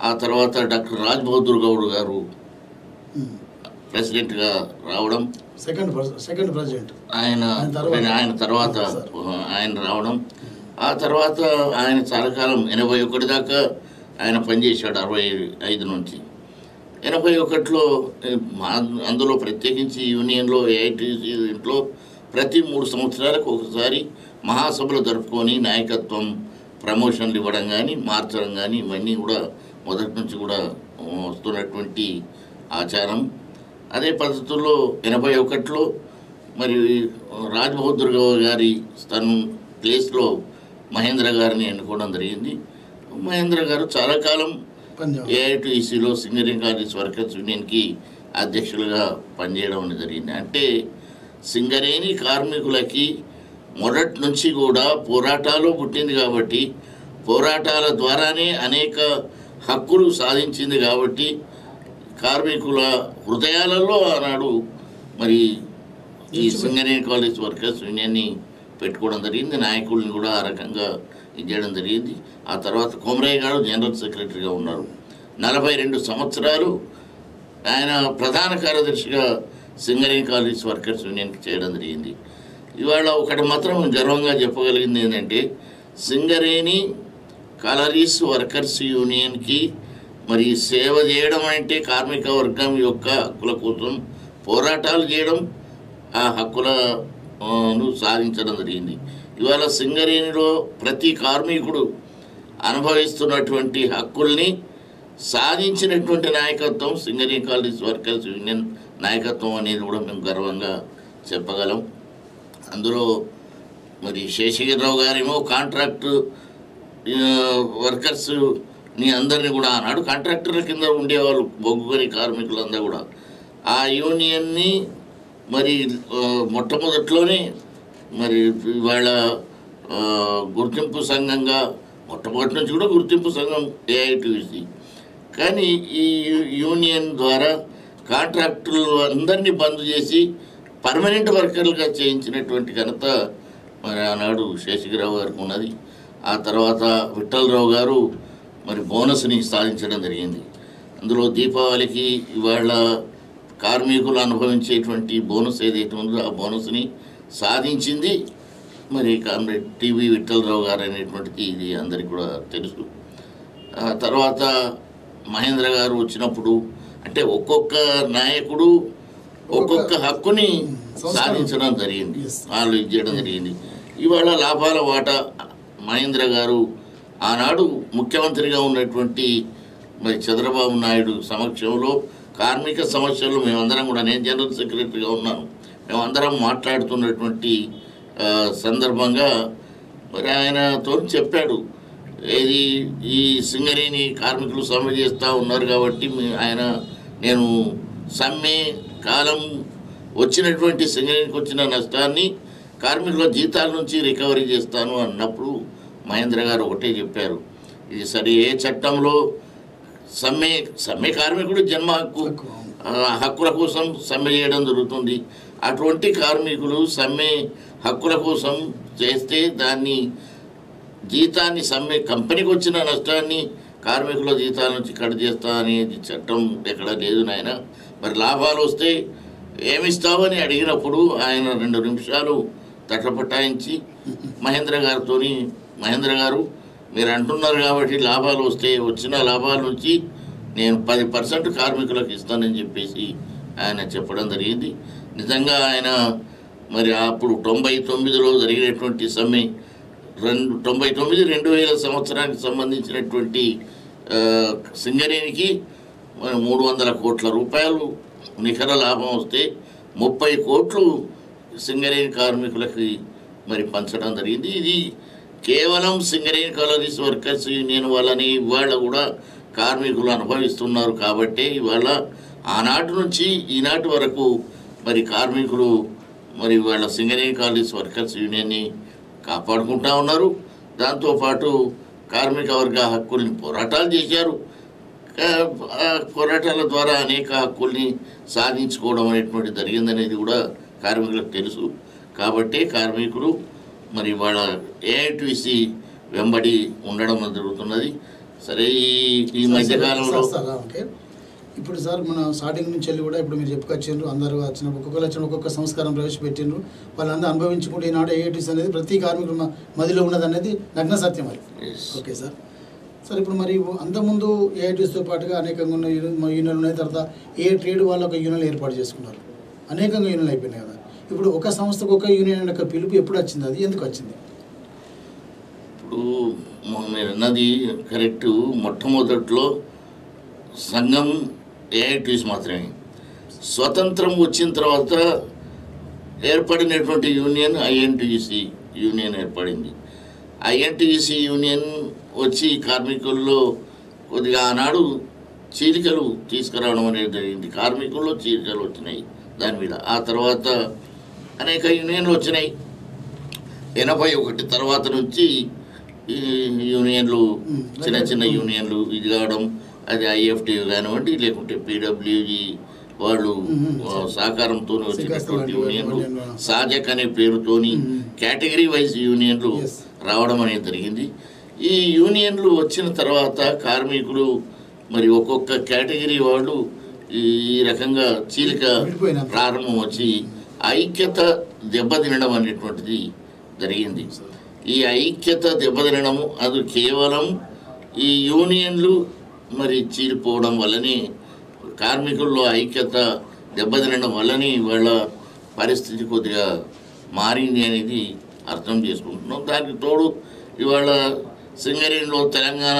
ఆ తర్వాత డాక్టర్ రాజ్ బహదూర్ గౌడ్ గారు
ఉమ్.
ప్రెసిడెంట్గా రావడం
సెకండ్ ప్రెస్- సెకండ్ ప్రెసిడెంట్
ఆయన
ఆయన తర్వాత.
ఆయన తర్వాత
సార్.
ఆయన రావడం ఆ తర్వాత ఆయన చాలా కాలం ఎనభై ఒకటి దాకా ఆయన పనిచేశాడు అరవై ఐదు నుంచి ఎనభై ఒకటిలో ఏ, మా- అందులో ప్రత్యేకించి యూనియన్లో ఏఐటీసీ ఇంట్లో ప్రతి మూడు సంవత్సరాలకు ఒకసారి మహాసభలు జరుపుకొని నాయకత్వం ప్రమోషన్లు ఇవ్వడం కానీ మార్చడం కానీ ఇవన్నీ కూడా మొదటి నుంచి కూడా ఆ, వస్తున్నటువంటి ఆచారం అదే పద్ధతుల్లో ఎనభై ఒకటిలో మరి రాజ్ బహదూర్ గారి తన ప్లేస్లో మహేంద్ర గారిని ఎన్నుకోవడం జరిగింది మహేంద్ర గారు చాలా కాలం
పంజాబ్
ఏఐటీసీలో సింగరింగ్ కాలేజ్ వర్కర్స్ యూనియన్కి అధ్యక్షులుగా పనిచేయడం అనేది జరిగింది అంటే సింగరేణి కార్మికులకి మొదటి నుంచి కూడా పోరాటాలు పుట్టింది కాబట్టి పోరాటాల ద్వారానే అనేక హక్కులు సాధించింది కాబట్టి కార్మికుల హృదయాలలో ఆనాడు మరి ఈ సింగరేణి కాలేజ్ వర్కర్స్ యూనియన్ని పెట్టుకోవడం జరిగింది నాయకుల్ని కూడా ఆ రకంగా ఇది చేయడం జరిగింది ఆ తర్వాత కొమరయ్య గారు జనరల్ సెక్రటరీగా ఉన్నారు నలభై రెండు సంవత్సరాలు ఆయన ప్రధాన కార్యదర్శిగా సింగరేణి కాలేజ్ వర్కర్స్ యూనియన్కి చేయడం జరిగింది ఇవాళ ఒకటి మాత్రం గర్వంగా చెప్పగలిగింది ఏంటంటే సింగరేణి కలరీస్ వర్కర్స్ యూనియన్కి మరి సేవ చేయడం అంటే కార్మిక వర్గం యొక్క హక్కుల కోసం పోరాటాలు చేయడం ఆ హక్కులను సాధించడం జరిగింది ఇవాళ సింగరేణిలో ప్రతి కార్మికుడు అనుభవిస్తున్నటువంటి హక్కుల్ని సాధించినటువంటి నాయకత్వం సింగరేణి కాలేజ్ వర్కర్స్ యూనియన్ నాయకత్వం అనేది కూడా మేము గర్వంగా చెప్పగలం అందులో మరి శేషగిరిరావు గారేమో కాంట్రాక్టు ఆ, వర్కర్స్ ని అందరినీ కూడా ఆనాడు కాంట్రాక్టర్ల కింద ఉండేవాళ్ళు బొగ్గుని కార్మికులందరూ కూడా ఆ యూనియన్ని మరి ఆ, మొట్టమొదట్లోనే మరి వాళ్ళ గుర్తింపు సంఘంగా మొట్టమొదటి నుంచి కూడా గుర్తింపు సంఘం ఏఐటీసీ కానీ ఈ యూనియన్ ద్వారా కాంట్రాక్టులు అందరినీ బంద్ చేసి పర్మనెంట్ వర్కర్లుగా చేయించినటువంటి ఘనత మరి ఆనాడు శేషగిరావు గారికి ఉన్నది ఆ తర్వాత విఠలరావు గారు మరి బోనస్ని సాధించడం జరిగింది అందులో దీపావళికి ఇవాళ కార్మికులు అనుభవించేటువంటి బోనస్ ఏదైతే ఉందో ఆ బోనస్ని సాధించింది మరి కామ్రేడ్ టీవీ విఠలరావు గారు అనేటువంటిది ఇది అందరికీ కూడా తెలుసు ఆ తర్వాత మహేంద్ర గారు వచ్చినప్పుడు అంటే ఒక్కొక్క నాయకుడు ఒక్కొక్క హక్కుని
సంస్కారం.
సాధించడం జరిగింది
Yes.
వాళ్ళు ఇది చేయడం జరిగింది ఇవాళ లాభాల వాటా మహేంద్ర గారు ఆనాడు ముఖ్యమంత్రిగా ఉన్నటువంటి మరి చంద్రబాబు నాయుడు సమక్షంలో కార్మిక సమస్యలు మేమందరం కూడా నేను జనరల్ సెక్రటరీగా ఉన్నాను మేమందరం మాట్లాడుతున్నటువంటి ఆ, సందర్భంగా మరి ఆయనతో చెప్పాడు ఏది ఈ సింగరేణి కార్మికులు సమ్మె చేస్తూ ఉన్నారు కాబట్టి మీ- ఆయన నేను సమ్మె కాలం వచ్చినటువంటి సింగరేణికి వచ్చిన నష్టాన్ని కార్మికుల జీతాల నుంచి రికవరీ చేస్తాను అన్నప్పుడు మహేంద్ర గారు ఒకటే చెప్పారు ఇది సరే ఏ చట్టంలో సమ్మె సమ్మె కార్మికుడు జన్మ హక్కు
హక్కు.
ఆ హక్కుల కోసం సమ్మె చేయడం జరుగుతుంది అటువంటి కార్మికులు సమ్మె హక్కుల కోసం చేస్తే దాన్ని జీతాన్ని సమ్మె కంపెనీకి వచ్చిన నష్టాన్ని కార్మికుల జీతాల నుంచి కట్ చేస్తా అనేది చట్టం ఎక్కడ లేదు నాయన మరి లాభాలు వస్తే ఏమిస్తావని అడిగినప్పుడు ఆయన రెండు నిమిషాలు తటపటాయించి మహేంద్ర గారితో మహేంద్ర గారు మీరు అంటున్నారు కాబట్టి లాభాలు వస్తే వచ్చిన లాభాల నుంచి నేను పది పర్సెంట్ కార్మికులకు ఇస్తానని చెప్పేసి ఆయన చెప్పడం జరిగింది నిజంగా ఆయన మరి అప్పుడు తొంభై తొమ్మిదిలో జరిగినటువంటి సమ్మె రెండు తొంభై తొమ్మిది రెండు వేల సంవత్సరానికి సంబంధించినటువంటి ఆ, సింగరేణికి మరి మూడు వందల కోట్ల రూపాయలు నికర లాభం వస్తే ముప్పై కోట్లు సింగరేణి కార్మికులకి మరి పంచడం జరిగింది ఇది కేవలం సింగరేణి కాలరీస్ వర్కర్స్ యూనియన్ వల్లనే ఇవాళ కూడా కార్మికులు అనుభవిస్తున్నారు కాబట్టి ఇవాళ ఆనాటి నుంచి ఈనాటి వరకు మరి కార్మికులు మరి వాళ్ళ సింగరేణి కాలరీస్ వర్కర్స్ యూనియన్ని కాపాడుకుంటా ఉన్నారు దాంతోపాటు కార్మిక వర్గ హక్కుల్ని పోరాటాలు చేశారు కా- ఆ పోరాటాల ద్వారా అనేక హక్కుల్ని సాధించుకోవడం అనేటువంటి జరిగిందనేది కూడా కార్మికులకు తెలుసు కాబట్టే కార్మికులు మరి వాళ్ళ ఏఐటీసీ వెంబడి ఉండడం జరుగుతున్నది సరే ఈ ఈ మధ్యకాలంలో
సార్, సార్, ఓకే ఇప్పుడు సార్ మన స్టార్టింగ్ నుంచి వెళ్ళి కూడా ఇప్పుడు మీరు చెప్పుకొచ్చిండ్రు అందరూ వచ్చిన ఒక్కొక్కరు వచ్చిన ఒక్కొక్క సంస్కారం ప్రవేశపెట్టిండ్రు వాళ్ళందరూ అనుభవించుకుంటే ఈనాడు ఏఐటీస్ అనేది ప్రతి కార్మికుడు మ- మదిలో ఉన్నది అనేది నగ్న సత్యం అది
Yes.
ఓకే సార్ సార్ ఇప్పుడు మరి అంతకుముందు ఏఐటీస్తో పాటుగా అనేకంగా ఉన్న యూని- మా యూనియన్లు ఉన్నాయి తర్వాత ఏ ట్రేడ్ వాళ్ళు ఒక యూనియన్ ఏర్పాటు చేసుకున్నారు అనేకంగా యూనియన్లు అయిపోయినాయి కదా ఇప్పుడు ఒక సంస్థకు ఒక యూనియన్ యొక్క పిలుపు ఎప్పుడు వచ్చింది అది ఎందుకు వచ్చింది
ఇప్పుడు మొ- మీరు అన్నది కరెక్ట్ మొట్టమొదట్లో సంఘం ఏఐటీస్ మాత్రమే స్వతంత్రం వచ్చిన తర్వాత ఏర్పడినటువంటి యూనియన్ ఐఎన్టీసీ యూనియన్ ఏర్పడింది ఐఎన్టీసీ యూనియన్ వచ్చి కార్మికుల్లో కొద్దిగా ఆనాడు చీలికలు తీసుకురావడం అనేది జరిగింది కార్మికుల్లో చీలికలు వచ్చినాయి దాని మీద ఆ తర్వాత అనేక యూనియన్లు వచ్చినాయి ఎనభై ఒకటి తర్వాత నుంచి ఈ యూనియన్లు
మ్మ్.
చిన్న చిన్న యూనియన్లు ఇది కావడం అది ఐఎఫ్టీ కానివ్వండి లేకుంటే పీడబ్ల్యూజీ వాళ్ళు
మ్మ్.
ఆ, సహకారంతో వచ్చినటువంటి
లాంటి
యూనియన్లు
యూనియన్లు.
సాజక్ అనే పేరుతోని
మ్మ్.
కేటగిరీ వైజ్ యూనియన్లు
Yes.
రావడం అనేది జరిగింది ఈ యూనియన్లు వచ్చిన తర్వాత కార్మికులు మరి ఒక్కొక్క కేటగిరీ వాళ్ళు ఈ రకంగా చీలిక
విడిపోయినారు.
ప్రారంభం వచ్చి ఐక్యత దెబ్బతినడం అనేటువంటిది జరిగింది ఈ ఐక్యత దెబ్బతినడము అది కేవలం ఈ యూనియన్లు మరి చీలిపోవడం వల్లనే కార్మికుల్లో ఐక్యత దెబ్బతినడం వల్లనే వాళ్ళ పరిస్థితి కొద్దిగా మారింది అనేది అర్థం చేసుకుంటున్నాం దానికి తోడు ఇవాళ సింగరేణిలో తెలంగాణ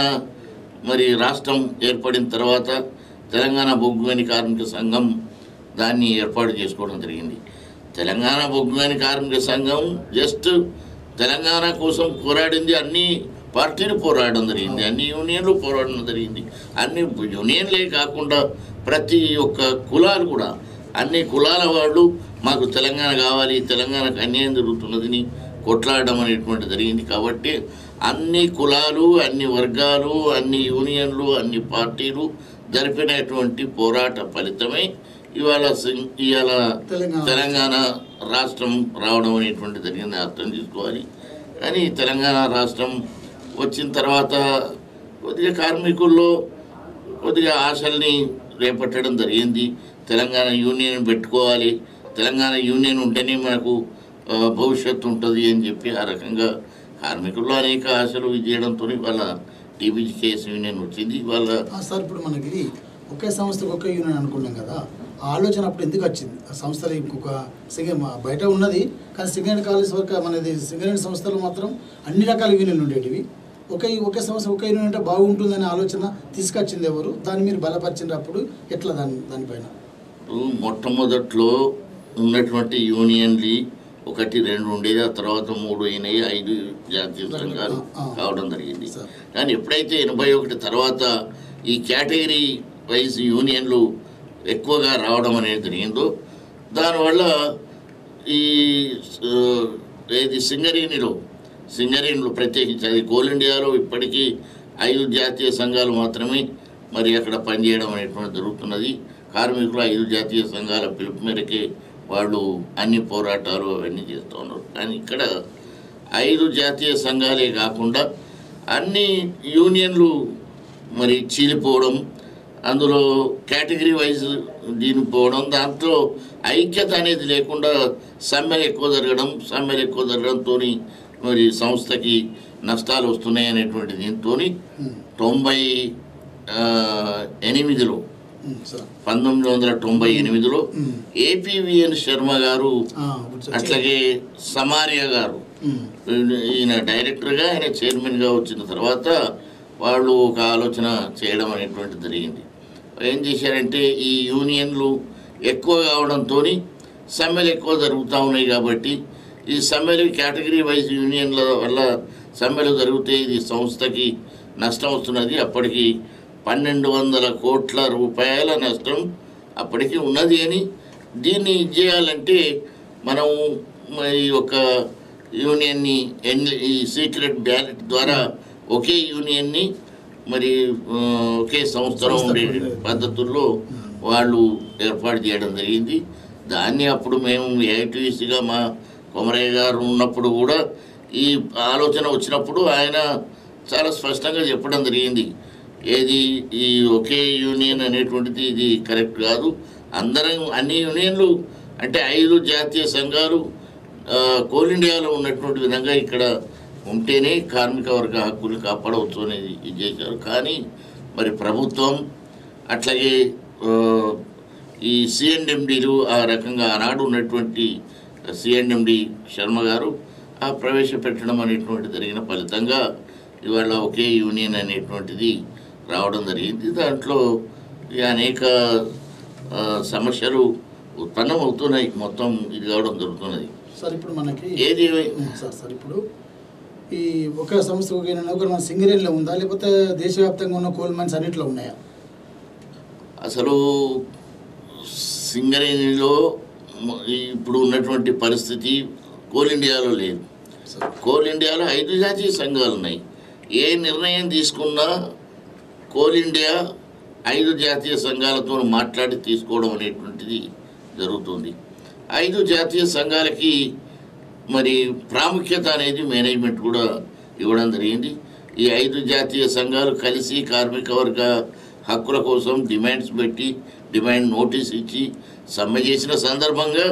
మరి రాష్ట్రం ఏర్పడిన తర్వాత తెలంగాణ బొగ్గుగని కార్మిక సంఘం దాన్ని ఏర్పాటు చేసుకోవడం జరిగింది తెలంగాణ బొగ్గుగని కార్మిక సంఘం జస్ట్ తెలంగాణ కోసం పోరాడింది అన్ని పార్టీలు పోరాడడం జరిగింది అన్ని యూనియన్లు పోరాడడం జరిగింది అన్ని యూనియన్లే కాకుండా ప్రతి ఒక్క కులాలు కూడా అన్ని కులాల వాళ్ళు మాకు తెలంగాణ కావాలి తెలంగాణకు అన్యాయం జరుగుతున్నదని కొట్లాడడం అనేటువంటి జరిగింది కాబట్టి అన్ని కులాలు అన్ని వర్గాలు అన్ని యూనియన్లు అన్ని పార్టీలు జరిపినటువంటి పోరాట ఫలితమే ఇవాళ సింగ్- ఇవాళ
తెలంగాణ.
తెలంగాణ రాష్ట్రం రావడం అనేటువంటి జరిగింది అర్థం చేసుకోవాలి కానీ తెలంగాణ రాష్ట్రం వచ్చిన తర్వాత కొద్దిగా కార్మికుల్లో కొద్దిగా ఆశల్ని రేపట్టడం జరిగింది తెలంగాణ యూనియన్ పెట్టుకోవాలి తెలంగాణ యూనియన్ ఉంటేనే మనకు ఆ, భవిష్యత్తు ఉంటుంది అని చెప్పి ఆ రకంగా కార్మికుల్లో అనేక ఆశలు ఇది చేయడంతో వాళ్ళ టీబీజీకేఎస్ యూనియన్ వచ్చింది వాళ్ళ
ఆ, సార్ ఇప్పుడు మనకి ఇది ఒకే సంస్థకు ఒకే యూనియన్ అనుకున్నాం కదా ఆ ఆలోచన అప్పుడు ఎందుకు వచ్చింది ఆ సంస్థలు ఇంకొక సింగ మా- బయట ఉన్నది కానీ సింగరేణి కాలేజ్ వరకు మనది సింగరేణి సంస్థలు మాత్రం అన్ని రకాల యూనియన్లు ఉండేటివి ఒకే ఒకే సంస్థ ఒకే యూనియన్ అంటే బాగుంటుందనే ఆలోచన తీసుకొచ్చింది ఎవరు దాన్ని మీరు బలపరిచినప్పుడు ఎట్లా దాని దానిపైన
ఇప్పుడు మొట్టమొదట్లో ఉన్నటువంటి యూనియన్లు ఒకటి రెండు ఉండేది ఆ తర్వాత మూడు అయినాయి ఐదు జాతీయ సంఘాలు
ఆ, ఆ.
కావడం జరిగింది
సార్.
కానీ ఎప్పుడైతే ఎనభై ఒకటి తర్వాత ఈ కేటగిరీ వైజ్ యూనియన్లు ఎక్కువగా రావడం అనేది జరిగిందో దానివల్ల ఈ ఆ, ఏది సింగరేణిలో సింగరేణిలో ప్రత్యేకించి అది కోల్ ఇండియాలో ఇప్పటికీ ఐదు జాతీయ సంఘాలు మాత్రమే మరి అక్కడ పనిచేయడం అనేటువంటి జరుగుతున్నది కార్మికులు ఐదు జాతీయ సంఘాల పిలుపు మేరకే వాళ్ళు అన్ని పోరాటాలు అవన్నీ చేస్తూ ఉన్నారు కానీ ఇక్కడ ఐదు జాతీయ సంఘాలే కాకుండా అన్ని యూనియన్లు మరి చీలిపోవడం అందులో కేటగిరీ వైజ్ దీనికి పోవడం దాంట్లో ఐక్యత అనేది లేకుండా సమ్మెలు ఎక్కువ జరగడం సమ్మెలు ఎక్కువ జరగడంతో మరి సంస్థకి నష్టాలు వస్తున్నాయి అనేటువంటి దీంతో తొంభై ఆ, ఎనిమిదిలో
ఉమ్, సార్
పంతొమ్మిది వందల తొంభై ఎనిమిదిలో
ఉమ్.
ఏపీవిఎన్ శర్మ గారు
ఆ, ఇప్పుడు సార్
అట్లాగే సమారియా గారు
ఉమ్,
ఈయన డైరెక్టర్గా ఆయన చైర్మన్గా వచ్చిన తర్వాత వాళ్ళు ఒక ఆలోచన చేయడం అనేటువంటి జరిగింది ఏం చేశారంటే ఈ యూనియన్లు ఎక్కువ కావడంతో సమ్మెలు ఎక్కువ జరుగుతూ ఉన్నాయి కాబట్టి ఈ సమ్మెలు కేటగిరీ వైజ్ యూనియన్ల వల్ల సమ్మెలు జరిగితే ఇది సంస్థకి నష్టం వస్తున్నది అప్పటికి పన్నెండు వందల కోట్ల రూపాయల నష్టం అప్పటికి ఉన్నది అని దీన్ని ఇది చేయాలంటే మనం ఈ యొక్క యూనియన్ని ఎన్ని ఈ సీక్రెట్ బ్యాలెట్ ద్వారా ఒకే యూనియన్ని మరి ఆ, ఒకే సంస్థలో ఉండే పద్ధతుల్లో వాళ్ళు ఏర్పాటు చేయడం జరిగింది దాన్ని అప్పుడు మేము ఏఐటీసీగా మా కొమరయ్య గారు ఉన్నప్పుడు కూడా ఈ ఆలోచన వచ్చినప్పుడు ఆయన చాలా స్పష్టంగా చెప్పడం జరిగింది ఏది ఈ ఒకే యూనియన్ అనేటువంటిది ఇది కరెక్ట్ కాదు అందరం అన్ని యూనియన్లు అంటే ఐదు జాతీయ సంఘాలు ఆ, కోల్ ఇండియాలో ఉన్నటువంటి విధంగా ఇక్కడ ఉంటేనే కార్మిక వర్గ హక్కులు కాపాడవచ్చు అనేది ఇది చేశారు కానీ మరి ప్రభుత్వం అట్లాగే ఆ, ఈ సిఎండ్ఎండీలు ఆ రకంగా ఆనాడు ఉన్నటువంటి సిఎండ్ఎండి శర్మ గారు ఆ ప్రవేశపెట్టడం అనేటువంటి జరిగిన ఫలితంగా ఇవాళ ఒకే యూనియన్ అనేటువంటిది రావడం జరిగింది దాంట్లో ఈ అనేక ఆ, సమస్యలు ఉత్పన్నం అవుతున్నాయి మొత్తం ఇది కావడం జరుగుతున్నది
సార్ ఇప్పుడు మనకి
ఏది
సార్ సార్ ఇప్పుడు ఈ ఒక సంస్థ ఒక నౌకరు మన సింగరేణిలో ఉందా లేకపోతే దేశవ్యాప్తంగా ఉన్న కోల్ మైన్స్ అన్నింటిలో ఉన్నాయా
అసలు సింగరేణిలో మ- ఇప్పుడు ఉన్నటువంటి పరిస్థితి కోల్ ఇండియాలో లేదు
సార్
కోల్ ఇండియాలో ఐదు జాతీయ సంఘాలు ఉన్నాయి ఏ నిర్ణయం తీసుకున్నా కోల్ ఇండియా ఐదు జాతీయ సంఘాలతో మాట్లాడి తీసుకోవడం అనేటువంటిది జరుగుతుంది ఐదు జాతీయ సంఘాలకి మరి ప్రాముఖ్యత అనేది మేనేజ్మెంట్ కూడా ఇవ్వడం జరిగింది ఈ ఐదు జాతీయ సంఘాలు కలిసి కార్మిక వర్గ హక్కుల కోసం డిమాండ్స్ పెట్టి డిమాండ్ నోటీస్ ఇచ్చి సమ్మె చేసిన సందర్భంగా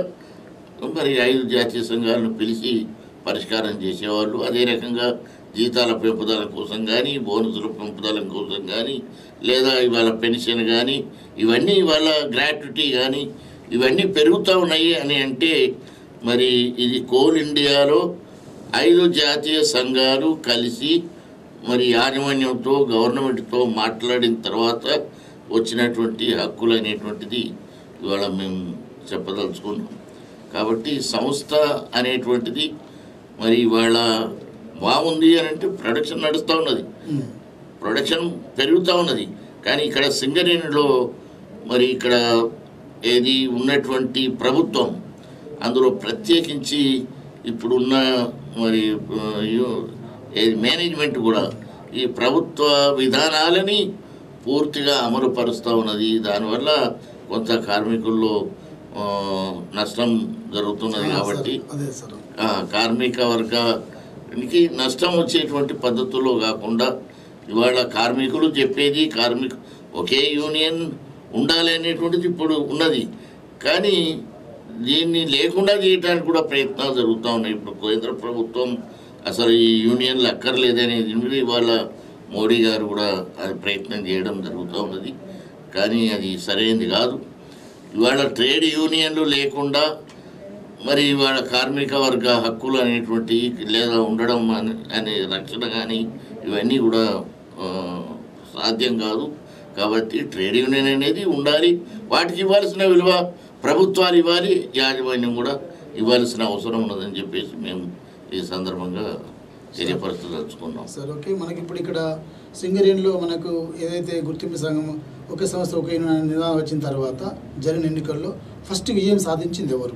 మరి ఐదు జాతీయ సంఘాలను పిలిచి పరిష్కారం చేసేవాళ్ళు అదే రకంగా జీతాల పెంపుదల కోసం కానీ బోనసుల పెంపుదల కోసం కానీ లేదా ఇవాళ పెన్షన్ కానీ ఇవన్నీ ఇవాళ గ్రాట్యుటీ కానీ ఇవన్నీ పెరుగుతూ ఉన్నాయి అని అంటే మరి ఇది కోల్ ఇండియాలో ఐదు జాతీయ సంఘాలు కలిసి మరి యాజమాన్యంతో గవర్నమెంట్తో మాట్లాడిన తర్వాత వచ్చినటువంటి హక్కులు అనేటువంటిది ఇవాళ మేము చెప్పదలుచుకున్నాం కాబట్టి సంస్థ అనేటువంటిది మరి ఇవాళ బాగుంది అని అంటే ప్రొడక్షన్ నడుస్తూ ఉన్నది
ఉమ్.
ప్రొడక్షన్ పెరుగుతూ ఉన్నది కానీ ఇక్కడ సింగరేణిలో మరి ఇక్కడ ఏది ఉన్నటువంటి ప్రభుత్వం అందులో ప్రత్యేకించి ఇప్పుడున్న మరి ఆ, యు- ఏది మేనేజ్మెంట్ కూడా ఈ ప్రభుత్వ విధానాలని పూర్తిగా అమలుపరుస్తూ ఉన్నది దానివల్ల కొంత కార్మికుల్లో ఆ, నష్టం జరుగుతున్నది
ఆ,
కాబట్టి
సార్, అదే సార్
ఆ, కార్మిక వర్గానికి నష్టం వచ్చేటువంటి పద్ధతుల్లో కాకుండా ఇవాళ కార్మికులు చెప్పేది కార్మిక ఒకే యూనియన్ ఉండాలి అనేటువంటిది ఇప్పుడు ఉన్నది కానీ దీన్ని లేకుండా చేయడానికి కూడా ప్రయత్నాలు జరుగుతూ ఉన్నాయి ఇప్పుడు కేంద్ర ప్రభుత్వం అసలు ఈ యూనియన్లు అక్కర్లేదనేది మీద ఇవాళ మోడీ గారు కూడా అది ప్రయత్నం చేయడం జరుగుతూ ఉన్నది కానీ అది సరైనది కాదు ఇవాళ ట్రేడ్ యూనియన్లు లేకుండా మరి ఇవాళ కార్మిక వర్గ హక్కులు అనేటువంటి లేదా ఉండడం అనే అనే రక్షణ కానీ ఇవన్నీ కూడా ఆ, సాధ్యం కాదు కాబట్టి ట్రేడ్ యూనియన్ అనేది ఉండాలి వాటికి ఇవ్వాల్సిన విలువ ప్రభుత్వాలు ఇవ్వాలి యాజమాన్యం కూడా ఇవ్వాల్సిన అవసరం ఉన్నదని చెప్పేసి మేము ఈ సందర్భంగా తెలియపరచదలుచుకున్నాం
సార్ ఓకే మనకి ఇప్పుడు ఇక్కడ సింగరేణిలో మనకు ఏదైతే గుర్తింపు సంఘం ఒక సంస్థ ఒక యూనియన్ నిదానం వచ్చిన తర్వాత జరిగిన ఎన్నికల్లో ఫస్ట్ విజయం సాధించింది ఎవరు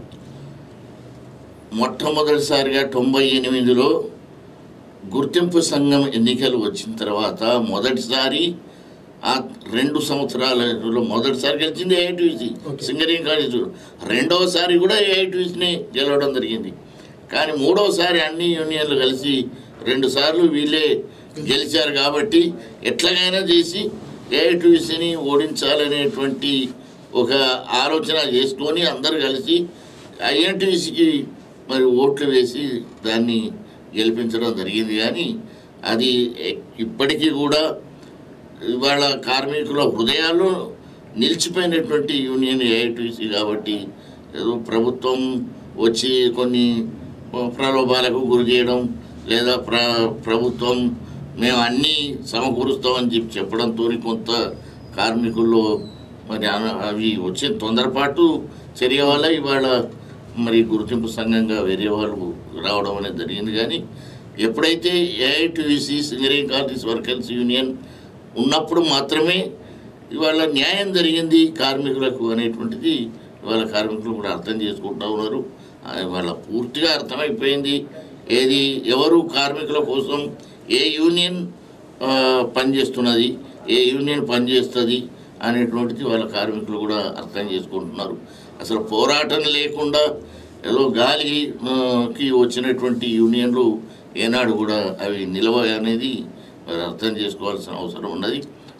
మొట్టమొదటిసారిగా తొంభై ఎనిమిదిలో గుర్తింపు సంఘం ఎన్నికలు వచ్చిన తర్వాత మొదటిసారి ఆ రెండు సంవత్సరాలలో మొదటిసారి గెలిచింది ఏఐటీసీ
Okay.
సింగరేణి కాలేజ్ రెండవసారి కూడా ఏఐటీసీని గెలవడం జరిగింది కానీ మూడవసారి అన్ని యూనియన్లు కలిసి రెండు సార్లు వీళ్ళే గెలిచారు కాబట్టి ఎట్లాగైనా చేసి ఏఐటీసీని ఓడించాలనేటువంటి ఒక ఆలోచన చేసుకొని అందరు కలిసి ఐఎన్టీసీకి మరి ఓట్లు వేసి దాన్ని గెలిపించడం జరిగింది కానీ అది ఎ- ఇప్పటికీ కూడా ఇవాళ కార్మికుల హృదయాల్లో నిలిచిపోయినటువంటి యూనియన్ ఏఐటీసీ కాబట్టి ఏదో ప్రభుత్వం వచ్చి కొన్ని ప్రలోభాలకు గురి చేయడం లేదా ప్ర ప్రభుత్వం మేము అన్నీ సమకూరుస్తామని చెప్పి చెప్పడంతో కొంత కార్మికుల్లో మరి అన- అవి వచ్చే తొందరపాటు చర్య వల్ల ఇవాళ మరి గుర్తింపు సంఘంగా వేరే వాళ్ళు రావడం అనేది జరిగింది కానీ ఎప్పుడైతే ఏఐటీసీ సింగరేణి కార్మిక్స్ వర్కర్స్ యూనియన్ ఉన్నప్పుడు మాత్రమే ఇవాళ న్యాయం జరిగింది కార్మికులకు అనేటువంటిది ఇవాళ కార్మికులు కూడా అర్థం చేసుకుంటా ఉన్నారు ఆ, ఇవాళ పూర్తిగా అర్థమైపోయింది ఏది ఎవరు కార్మికుల కోసం ఏ యూనియన్ ఆ, పనిచేస్తున్నది ఏ యూనియన్ పనిచేస్తుంది అనేటువంటిది వాళ్ళ కార్మికులు కూడా అర్థం చేసుకుంటున్నారు అసలు పోరాటం లేకుండా ఏదో గాలి ఆ, కి వచ్చినటువంటి యూనియన్లు ఏనాడు కూడా అవి నిలవ అనేది మరి అర్థం చేసుకోవాల్సిన అవసరం ఉన్నది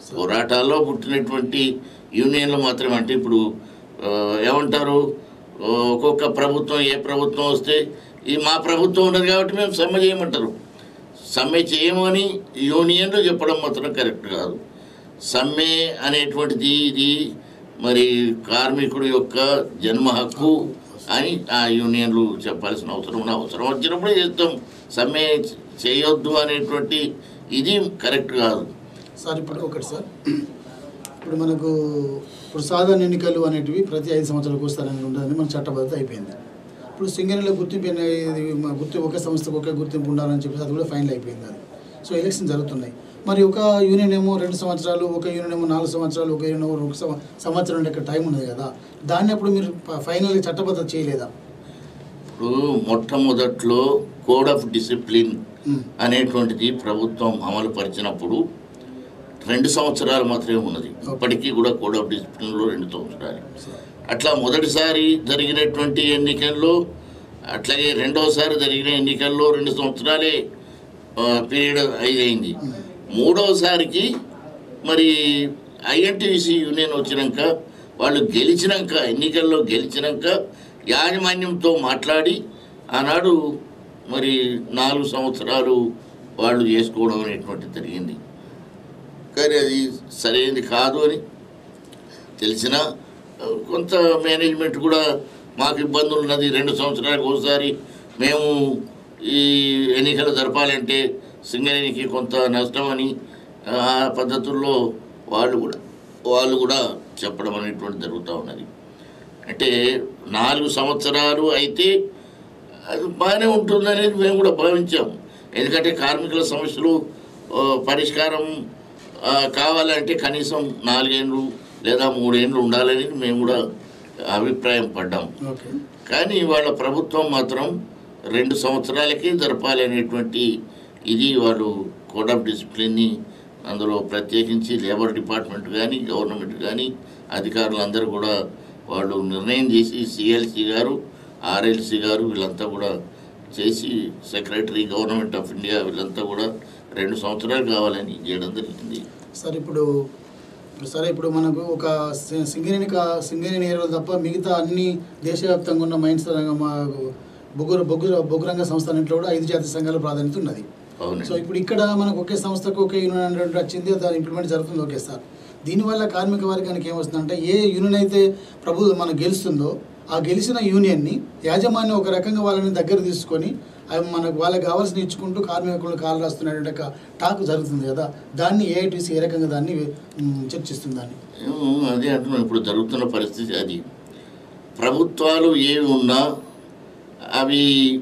పోరాటాల్లో పుట్టినటువంటి యూనియన్లు మాత్రమే అంటే ఇప్పుడు ఆ, ఏమంటారు ఆ, ఒక్కొక్క ప్రభుత్వం ఏ ప్రభుత్వం వస్తే ఈ మా ప్రభుత్వం ఉన్నది కాబట్టి మేము సమ్మె చేయమంటారు సమ్మె చేయమని యూనియన్లు చెప్పడం మాత్రం కరెక్ట్ కాదు సమ్మె అనేటువంటిది ఇది మరి కార్మికుడి యొక్క జన్మ హక్కు అని ఆ యూనియన్లు చెప్పాల్సిన అవసరం ఉన్న అవసరం వచ్చినప్పుడే చేస్తాం సమ్మె చేయొద్దు అనేటువంటి ఇది కరెక్ట్ కాదు
సార్ ఇప్పుడు ఒకటి సార్ ఇప్పుడు మనకు ఇప్పుడు సాధారణ ఎన్నికలు అనేటివి ప్రతి ఐదు సంవత్సరాలకు వస్తారని ఉంటుందని మన చట్టబద్ధత అయిపోయింది ఇప్పుడు సింగరేణిలో గుర్తింపు అనేది మా గుర్తింపు ఒకే సంస్థకు ఒకే గుర్తింపు ఉండాలని చెప్పేసి అది కూడా ఫైనల్ అయిపోయింది అది సో ఎలక్షన్ జరుగుతున్నాయి మరి ఒక యూనియన్ ఏమో రెండు సంవత్సరాలు ఒక యూనియన్ ఏమో నాలుగు సంవత్సరాలు ఒక యూనియన్ ఏమో ఒక సంవ- సంవత్సరం అంటే టైం ఉన్నది కదా దాన్ని అప్పుడు మీరు ఫైనల్ చట్టబద్ధత చేయలేదా
ఇప్పుడు మొట్టమొదట్లో కోడ్ ఆఫ్ డిసిప్లిన్
మ్మ్.
అనేటువంటిది ప్రభుత్వం అమలు పరిచినప్పుడు రెండు సంవత్సరాలు మాత్రమే ఉన్నది ఇప్పటికీ కూడా కోడ్ ఆఫ్ డిసిప్లిన్లో రెండు సంవత్సరాలు అట్లా మొదటిసారి జరిగినటువంటి ఎన్నికల్లో అట్లాగే రెండవసారి జరిగిన ఎన్నికల్లో రెండు సంవత్సరాలే పీరియడ్ అయింది మూడవసారికి మరి ఐఎన్టీసీ యూనియన్ వచ్చినాక వాళ్ళు గెలిచినాక ఎన్నికల్లో గెలిచినాక యాజమాన్యంతో మాట్లాడి ఆనాడు మరి నాలుగు సంవత్సరాలు వాళ్ళు చేసుకోవడం అనేటువంటిది జరిగింది కానీ అది సరైనది కాదు అని తెలిసిన కొంత మేనేజ్మెంట్ కూడా మాకు ఇబ్బందులు ఉన్నది రెండు సంవత్సరాలకు ఒకసారి మేము ఈ ఎన్నికలు జరపాలంటే సింగరేణికి కొంత నష్టం అని ఆ పద్ధతుల్లో వాళ్ళు కూడా వాళ్ళు కూడా చెప్పడం అనేటువంటి జరుగుతూ ఉన్నది అంటే నాలుగు సంవత్సరాలు అయితే అది బాగానే ఉంటుందనేది మేము కూడా భావించాము ఎందుకంటే కార్మికుల సమస్యలు ఆ, పరిష్కారం ఆ, కావాలంటే కనీసం నాలుగేళ్ళు లేదా మూడేళ్ళు ఉండాలని మేము కూడా అభిప్రాయం పడ్డాం
ఓకే
కానీ వాళ్ళ ప్రభుత్వం మాత్రం రెండు సంవత్సరాలకే జరపాలి అనేటువంటి ఇది వాళ్ళు కోడ్ ఆఫ్ డిసిప్లిన్ని అందులో ప్రత్యేకించి లేబర్ డిపార్ట్మెంట్ కానీ గవర్నమెంట్ కానీ అధికారులందరూ కూడా వాళ్ళు నిర్ణయం చేసి సిఎల్సి గారు ఆర్ఎల్సి గారు వీళ్ళంతా కూడా చేసి సెక్రటరీ గవర్నమెంట్ ఆఫ్ ఇండియా వీళ్ళంతా కూడా రెండు సంవత్సరాలు కావాలని చేయడం జరిగింది
సార్ ఇప్పుడు ఇప్పుడు సరే ఇప్పుడు మనకు ఒక సి- సింగరేణి కా సింగరేణి ఏరియాలో తప్ప మిగతా అన్ని దేశవ్యాప్తంగా ఉన్న మైన్స్ రంగం మా బొగ్గు బొగ్గు బొగ్గు రంగ సంస్థ అన్నింటిలో కూడా ఐదు జాతీయ సంఘాల ప్రాధాన్యత ఉన్నది సో
అవునండి
ఇప్పుడు ఇక్కడ మనకు ఒకే సంస్థకు ఒకే యూనియన్ అనేది వచ్చింది దాని ఇంప్లిమెంట్ జరుగుతుంది ఓకే సార్ దీనివల్ల కార్మిక వర్గానికి ఏమొస్తుందంటే ఏ యూనియన్ అయితే ప్రభు మన గెలుస్తుందో ఆ గెలిచిన యూనియన్ని యాజమాన్యం ఒక రకంగా వాళ్ళని దగ్గర తీసుకొని అవి మనకు వాళ్ళకి కావాల్సిన ఇచ్చుకుంటూ కార్మికులు కాలు రాస్తున్నటువంటి ఒక టాక్ జరుగుతుంది కదా దాన్ని ఏఐటీసీ ఏ రకంగా దాన్ని మ్, చర్చిస్తుంది దాన్ని
ఏమో అదే అంటున్నాం ఇప్పుడు జరుగుతున్న పరిస్థితి అది ప్రభుత్వాలు ఏవి ఉన్నా అవి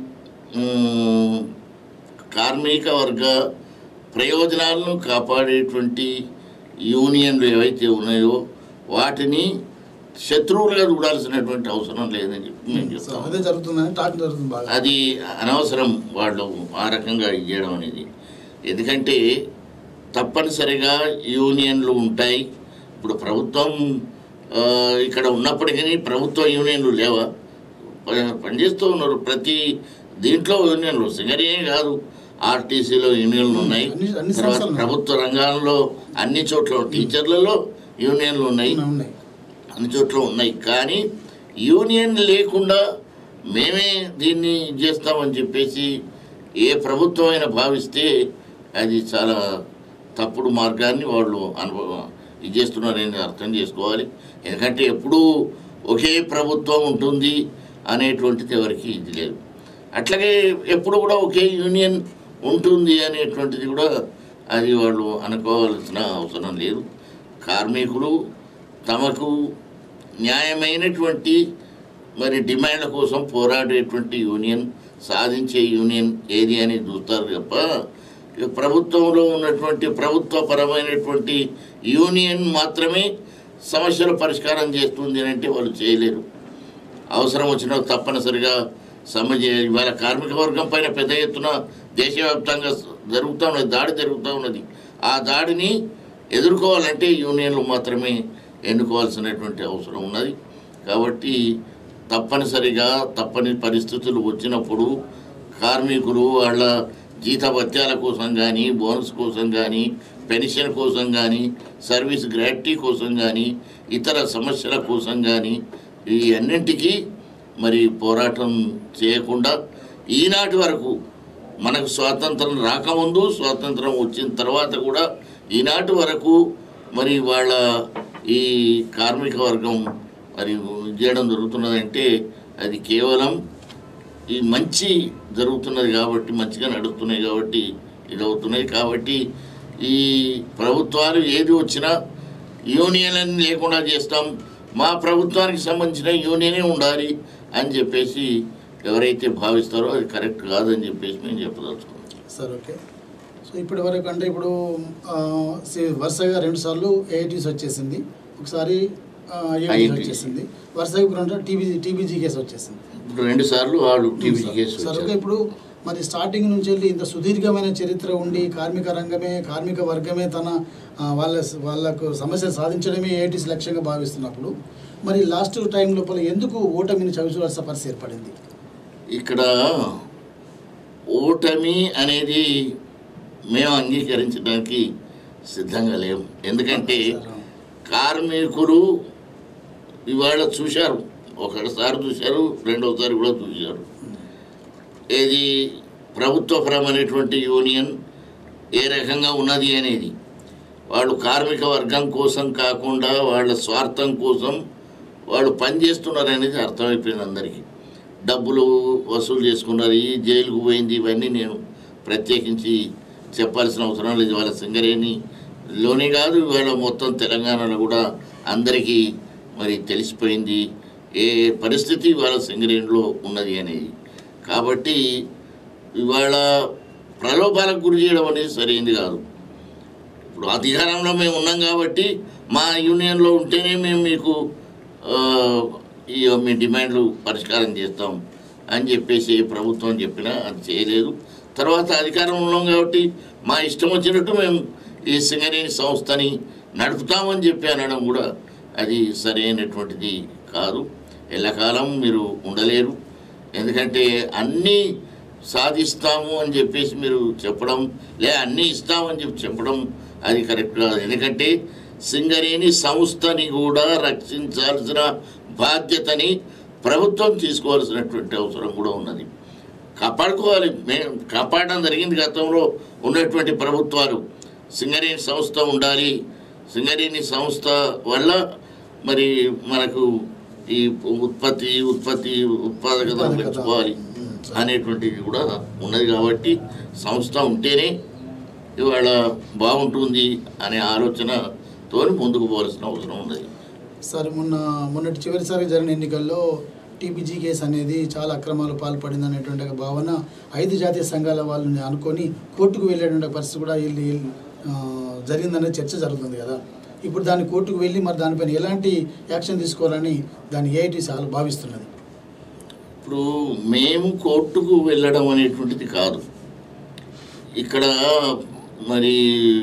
మ్, కార్మిక వర్గ ప్రయోజనాలను కాపాడేటువంటి యూనియన్లు ఏవైతే ఉన్నాయో వాటిని శత్రువులుగా చూడాల్సినటువంటి అవసరం లేదని చెప్పి మేము
సో
చెప్తాం
అదే జరుగుతుందని టాక్ జరుగుతుంది బాగా
అది అనవసరం వాళ్ళు ఆ రకంగా ఇది చేయడం అనేది ఎందుకంటే తప్పనిసరిగా యూనియన్లు ఉంటాయి ఇప్పుడు ప్రభుత్వం ఆ, ఇక్కడ ఉన్నప్పటికీ ప్రభుత్వ యూనియన్లు లేవా ప- పనిచేస్తూ ఉన్నారు ప్రతి దీంట్లో యూనియన్లు సింగరే కాదు ఆర్టీసీలో యూనియన్లు ఉన్నాయి
అన్ని- అన్ని
తర్వాత
సంస్థలు ఉన్నాయి.
ప్రభుత్వ రంగాల్లో అన్ని చోట్ల టీచర్లలో యూనియన్లు ఉన్నాయి
ఉన్నాయి
అన్ని చోట్ల ఉన్నాయి కానీ యూనియన్ లేకుండా మేమే దీన్ని చేస్తామని చెప్పేసి ఏ ప్రభుత్వం అయినా భావిస్తే అది చాలా తప్పుడు మార్గాన్ని వాళ్ళు అనుభవం ఇది చేస్తున్నారని అర్థం చేసుకోవాలి ఎందుకంటే ఎప్పుడూ ఒకే ప్రభుత్వం ఉంటుంది అనేటువంటిది ఎవరికి ఇది లేదు అట్లాగే ఎప్పుడు కూడా ఒకే యూనియన్ ఉంటుంది అనేటువంటిది కూడా అది వాళ్ళు అనుకోవాల్సిన అవసరం లేదు కార్మికులు తమకు న్యాయమైనటువంటి మరి డిమాండ్ల కోసం పోరాడేటువంటి యూనియన్ సాధించే యూనియన్ ఏది అని చూస్తారు తప్ప ఇక ప్రభుత్వంలో ఉన్నటువంటి ప్రభుత్వపరమైనటువంటి యూనియన్ మాత్రమే సమస్యల పరిష్కారం చేస్తుంది అని అంటే వాళ్ళు చేయలేరు అవసరం వచ్చిన తప్పనిసరిగా సమ్మె చేయాలి ఇవాళ కార్మిక వర్గం పైన పెద్ద ఎత్తున దేశవ్యాప్తంగా జరుగుతూ ఉన్నది దాడి జరుగుతూ ఉన్నది ఆ దాడిని ఎదుర్కోవాలంటే యూనియన్లు మాత్రమే ఎన్నుకోవాల్సినటువంటి అవసరం ఉన్నది కాబట్టి తప్పనిసరిగా తప్పని పరిస్థితులు వచ్చినప్పుడు కార్మికులు వాళ్ళ జీతభత్యాల కోసం కానీ బోనస్ కోసం కానీ పెన్షన్ కోసం కానీ సర్వీస్ గ్రాట్యుటీ కోసం కానీ ఇతర సమస్యల కోసం కానీ ఈ అన్నింటికీ మరి పోరాటం చేయకుండా ఈనాటి వరకు మనకు స్వాతంత్రం రాకముందు స్వాతంత్రం వచ్చిన తర్వాత కూడా ఈనాటి వరకు మరి వాళ్ళ ఈ కార్మిక వర్గం మరి చేయడం జరుగుతున్నదంటే అది కేవలం ఈ మంచి జరుగుతున్నది కాబట్టి మంచిగా నడుస్తున్నాయి కాబట్టి ఇది అవుతున్నాయి కాబట్టి ఈ ప్రభుత్వాలు ఏది వచ్చినా యూనియన్ లేకుండా చేస్తాం మా ప్రభుత్వానికి సంబంధించిన యూనియనే ఉండాలి అని చెప్పేసి ఎవరైతే భావిస్తారో అది కరెక్ట్ కాదని చెప్పేసి మేము చెప్పదలుచుకున్నాం
సార్ ఓకే సో ఇప్పటి వరకు అంటే ఇప్పుడు ఆ, సి- వరుసగా రెండు సార్లు ఏఐటీస్ వచ్చేసింది ఒకసారి ఐఐటీస్
IITs.
వచ్చేసింది వరుసగా ఇప్పుడు అంటే టీబీ టీబీజీ కేసు వచ్చేసింది
ఇప్పుడు రెండు సార్లు వాళ్ళు టీవీ కేసు
సార్ ఓకే
వచ్చారు.
ఇప్పుడు మరి స్టార్టింగ్ నుంచి వెళ్ళి ఇంత సుదీర్ఘమైన చరిత్ర ఉండి కార్మిక రంగమే కార్మిక వర్గమే తన ఆ, వాళ్ళ వాళ్ళకు సమస్యలు సాధించడమే ఏఐటీస్ లక్ష్యంగా భావిస్తున్నప్పుడు మరి లాస్ట్ టైం లోపల ఎందుకు ఓటమిని చవిచూడాల్సిన పరిస్థితి ఏర్పడింది
ఇక్కడ ఓటమి అనేది మేము అంగీకరించడానికి సిద్ధంగా లేము ఎందుకంటే కార్మికులు ఇవాళ చూశారు ఒకసారి చూశారు రెండవసారి కూడా చూశారు ఏది ప్రభుత్వపరమైనటువంటి యూనియన్ ఏ రకంగా ఉన్నది అనేది వాళ్ళు కార్మిక వర్గం కోసం కాకుండా వాళ్ళ స్వార్థం కోసం వాళ్ళు పనిచేస్తున్నారు అనేది అర్థమైపోయింది అందరికీ డబ్బులు వసూలు చేసుకున్నారు ఈ జైలుకు పోయింది ఇవన్నీ నేను ప్రత్యేకించి చెప్పాల్సిన అవసరం లేదు వాళ్ళ సింగరేణి లోనే కాదు ఇవాళ మొత్తం తెలంగాణలో కూడా అందరికీ మరి తెలిసిపోయింది ఏ పరిస్థితి ఇవాళ సింగరేణిలో ఉన్నది అనేది కాబట్టి ఇవాళ ప్రలోభాలకు గురి చేయడం అనేది సరైనది కాదు ఇప్పుడు అధికారంలో మేము ఉన్నాం కాబట్టి మా యూనియన్లో ఉంటేనే మేము మీకు ఆ, ఈ మీ డిమాండ్లు పరిష్కారం చేస్తాం అని చెప్పేసి ప్రభుత్వం చెప్పినా అది చేయలేదు తర్వాత అధికారంలో ఉన్నాం కాబట్టి మా ఇష్టం వచ్చినట్టు మేము ఈ సింగరేణి సంస్థని నడుపుతామని చెప్పి అనడం కూడా అది సరైనటువంటిది కాదు ఎల్లకాలం మీరు ఉండలేరు ఎందుకంటే అన్నీ సాధిస్తాము అని చెప్పేసి మీరు చెప్పడం లే అన్నీ ఇస్తామని చెప్పి చెప్పడం అది కరెక్ట్ కాదు ఎందుకంటే సింగరేణి సంస్థని కూడా రక్షించాల్సిన బాధ్యతని ప్రభుత్వం తీసుకోవాల్సినటువంటి అవసరం కూడా ఉన్నది కాపాడుకోవాలి మేము కాపాడడం జరిగింది గతంలో ఉన్నటువంటి ప్రభుత్వాలు సింగరేణి సంస్థ ఉండాలి సింగరేణి సంస్థ వల్ల మరి మనకు ఈ ఉత్పత్తి ఉత్పత్తి ఉత్పాదకత
ఉత్పాదకత.
పెంచుకోవాలి అనేటువంటిది కూడా ఉన్నది కాబట్టి సంస్థ ఉంటేనే ఇవాళ బాగుంటుంది అనే ఆలోచనతో ముందుకు పోవాల్సిన అవసరం ఉన్నది
సార్ మొన్న మొన్నటి చివరిసారి జరిగిన ఎన్నికల్లో టీబీజీ కేసు అనేది చాలా అక్రమాలు పాల్పడింది అనేటువంటి ఒక భావన ఐదు జాతీయ సంఘాల వాళ్ళని అనుకొని కోర్టుకు వెళ్ళేటువంటి పరిస్థితి కూడా వెళ్ళి ఆ, జరిగిందనే చర్చ జరుగుతుంది కదా ఇప్పుడు దాన్ని కోర్టుకు వెళ్ళి మరి దానిపైన ఎలాంటి యాక్షన్ తీసుకోవాలని దాన్ని ఏఐటీ చాలా భావిస్తున్నది
ఇప్పుడు మేము కోర్టుకు వెళ్ళడం అనేటువంటిది కాదు ఇక్కడ మరి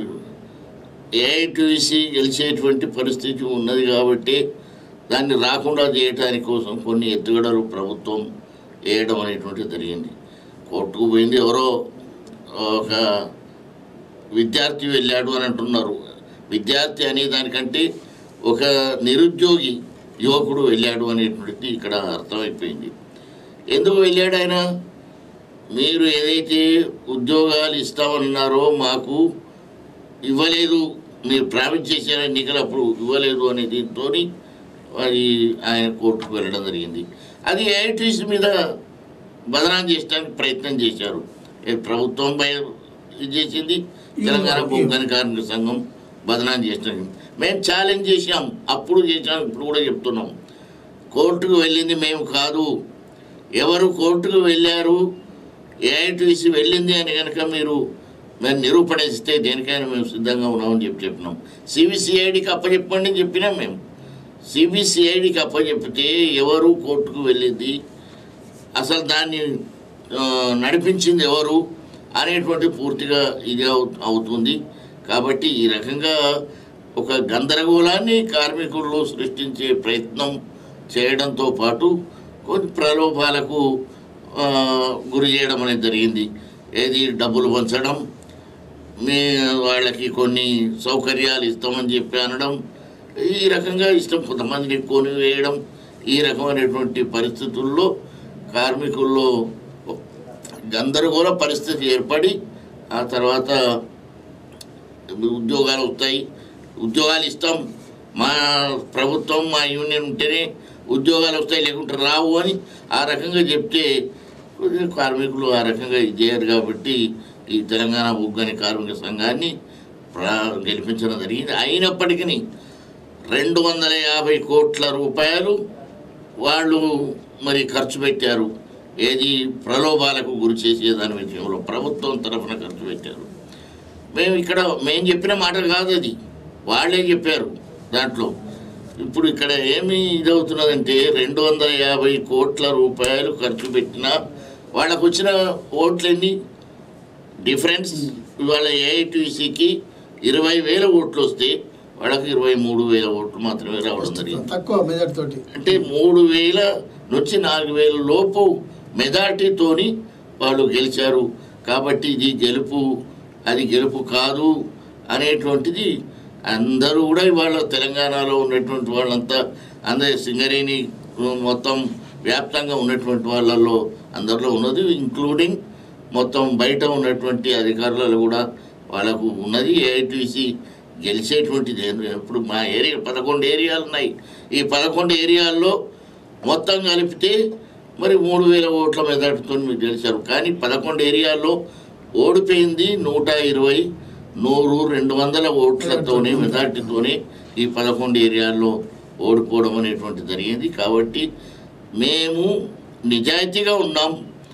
ఏఐటీసీ గెలిచేటువంటి పరిస్థితి ఉన్నది కాబట్టి దాన్ని రాకుండా చేయటానికి కోసం కొన్ని ఎత్తుగడలు ప్రభుత్వం వేయడం అనేటువంటిది జరిగింది కోర్టుకు పోయింది ఎవరో ఒక విద్యార్థి వెళ్ళాడు అని అంటున్నారు విద్యార్థి అనే దానికంటే ఒక నిరుద్యోగి యువకుడు వెళ్ళాడు అనేటువంటిది ఇక్కడ అర్థమైపోయింది ఎందుకు వెళ్ళాడు ఆయన మీరు ఏదైతే ఉద్యోగాలు ఇస్తామన్నారో మాకు ఇవ్వలేదు మీరు ప్రామిస్ చేశారు ఎన్నికలప్పుడు ఇవ్వలేదు అనే దీంతో అది ఆయన కోర్టుకు వెళ్ళడం జరిగింది అది ఏఐటీసీ మీద బదనాం చేయడానికి ప్రయత్నం చేశారు ఏ ప్రభుత్వం పై ఇది చేసింది తెలంగాణ బొమ్మని కార్మిక సంఘం బదనాం చేసినాం మేము ఛాలెంజ్ చేశాం అప్పుడు చేశాం ఇప్పుడు కూడా చెప్తున్నాం కోర్టుకు వెళ్ళింది మేము కాదు ఎవరు కోర్టుకు వెళ్ళారు ఏఐటీసీ వెళ్ళింది అని కనుక మీరు మేము నిరూపణ ఇస్తే దేనికైనా మేము సిద్ధంగా ఉన్నామని చెప్పి చెప్పినాం సిబిసిఐడికి అప్పచెప్పండి అని చెప్పినాం మేము సిబిసిఐడికి అప్పచెప్పితే ఎవరు కోర్టుకు వెళ్ళింది అసలు దాన్ని ఆ, నడిపించింది ఎవరు అనేటువంటి పూర్తిగా ఇది అవు- అవుతుంది కాబట్టి ఈ రకంగా ఒక గందరగోళాన్ని కార్మికుల్లో సృష్టించే ప్రయత్నం చేయడంతో పాటు కొన్ని ప్రలోభాలకు ఆ, గురి చేయడం అనేది జరిగింది ఏది డబ్బులు పంచడం మీ వాళ్ళకి కొన్ని సౌకర్యాలు ఇస్తామని చెప్పి అనడం ఈ రకంగా ఇష్టం కొంతమందిని కొని వేయడం ఈ రకమైనటువంటి పరిస్థితుల్లో కార్మికుల్లో గందరగోళ పరిస్థితి ఏర్పడి ఆ తర్వాత ఉద్యోగాలు వస్తాయి ఉద్యోగాలు ఇస్తాం మా ప్రభుత్వం మా యూనియన్ ఉంటేనే ఉద్యోగాలు వస్తాయి లేకుంటే రావు అని ఆ రకంగా చెప్తే కొద్దిగా కార్మికులు ఆ రకంగా ఇది చేయరు కాబట్టి ఈ తెలంగాణ ఉగ్గని కార్మిక సంఘాన్ని ప్రా గెలిపించడం జరిగింది అయినప్పటికీ రెండు వందల యాభై కోట్ల రూపాయలు వాళ్ళు మరి ఖర్చు పెట్టారు ఏది ప్రలోభాలకు గురి చేసే దాని విషయంలో ప్రభుత్వం తరఫున ఖర్చు పెట్టారు మేము ఇక్కడ మేము చెప్పిన మాట కాదు అది వాళ్ళే చెప్పారు దాంట్లో ఇప్పుడు ఇక్కడ ఏమి ఇదవుతున్నదంటే రెండు వందల యాభై కోట్ల రూపాయలు ఖర్చు పెట్టినా వాళ్ళకు వచ్చిన ఓట్లన్నీ డిఫరెన్స్ ఇవాళ ఏఐటీసీకి ఇరవై వేల ఓట్లు వస్తే వాళ్ళకి ఇరవై మూడు వేల ఓట్లు మాత్రమే రావడం జరిగింది
తక్కువ మెజార్టీ తోటి
అంటే మూడు వేల నుంచి నాలుగు వేల లోపు మెజార్టీతోని వాళ్ళు గెలిచారు కాబట్టి ఇది గెలుపు అది గెలుపు కాదు అనేటువంటిది అందరూ కూడా ఇవాళ తెలంగాణలో ఉన్నటువంటి వాళ్ళంతా అందరి సింగరేణి మొత్తం వ్యాప్తంగా ఉన్నటువంటి వాళ్ళల్లో అందరిలో ఉన్నది ఇంక్లూడింగ్ మొత్తం బయట ఉన్నటువంటి అధికారులలో కూడా వాళ్ళకు ఉన్నది ఏఐటీసీ గెలిచేటువంటిది ఇప్పుడు మా ఏరియా పదకొండు ఏరియాలు ఉన్నాయి ఈ పదకొండు ఏరియాల్లో మొత్తం కలిపితే మరి మూడు వేల ఓట్ల మెజార్టీతో మీరు గెలిచారు కానీ పదకొండు ఏరియాల్లో ఓడిపోయింది నూట ఇరవై నూరు రెండు వందల ఓట్లతోనే మెజార్టీతోనే ఈ పదకొండు ఏరియాల్లో ఓడిపోవడం అనేటువంటి జరిగింది కాబట్టి మేము నిజాయితీగా ఉన్నాం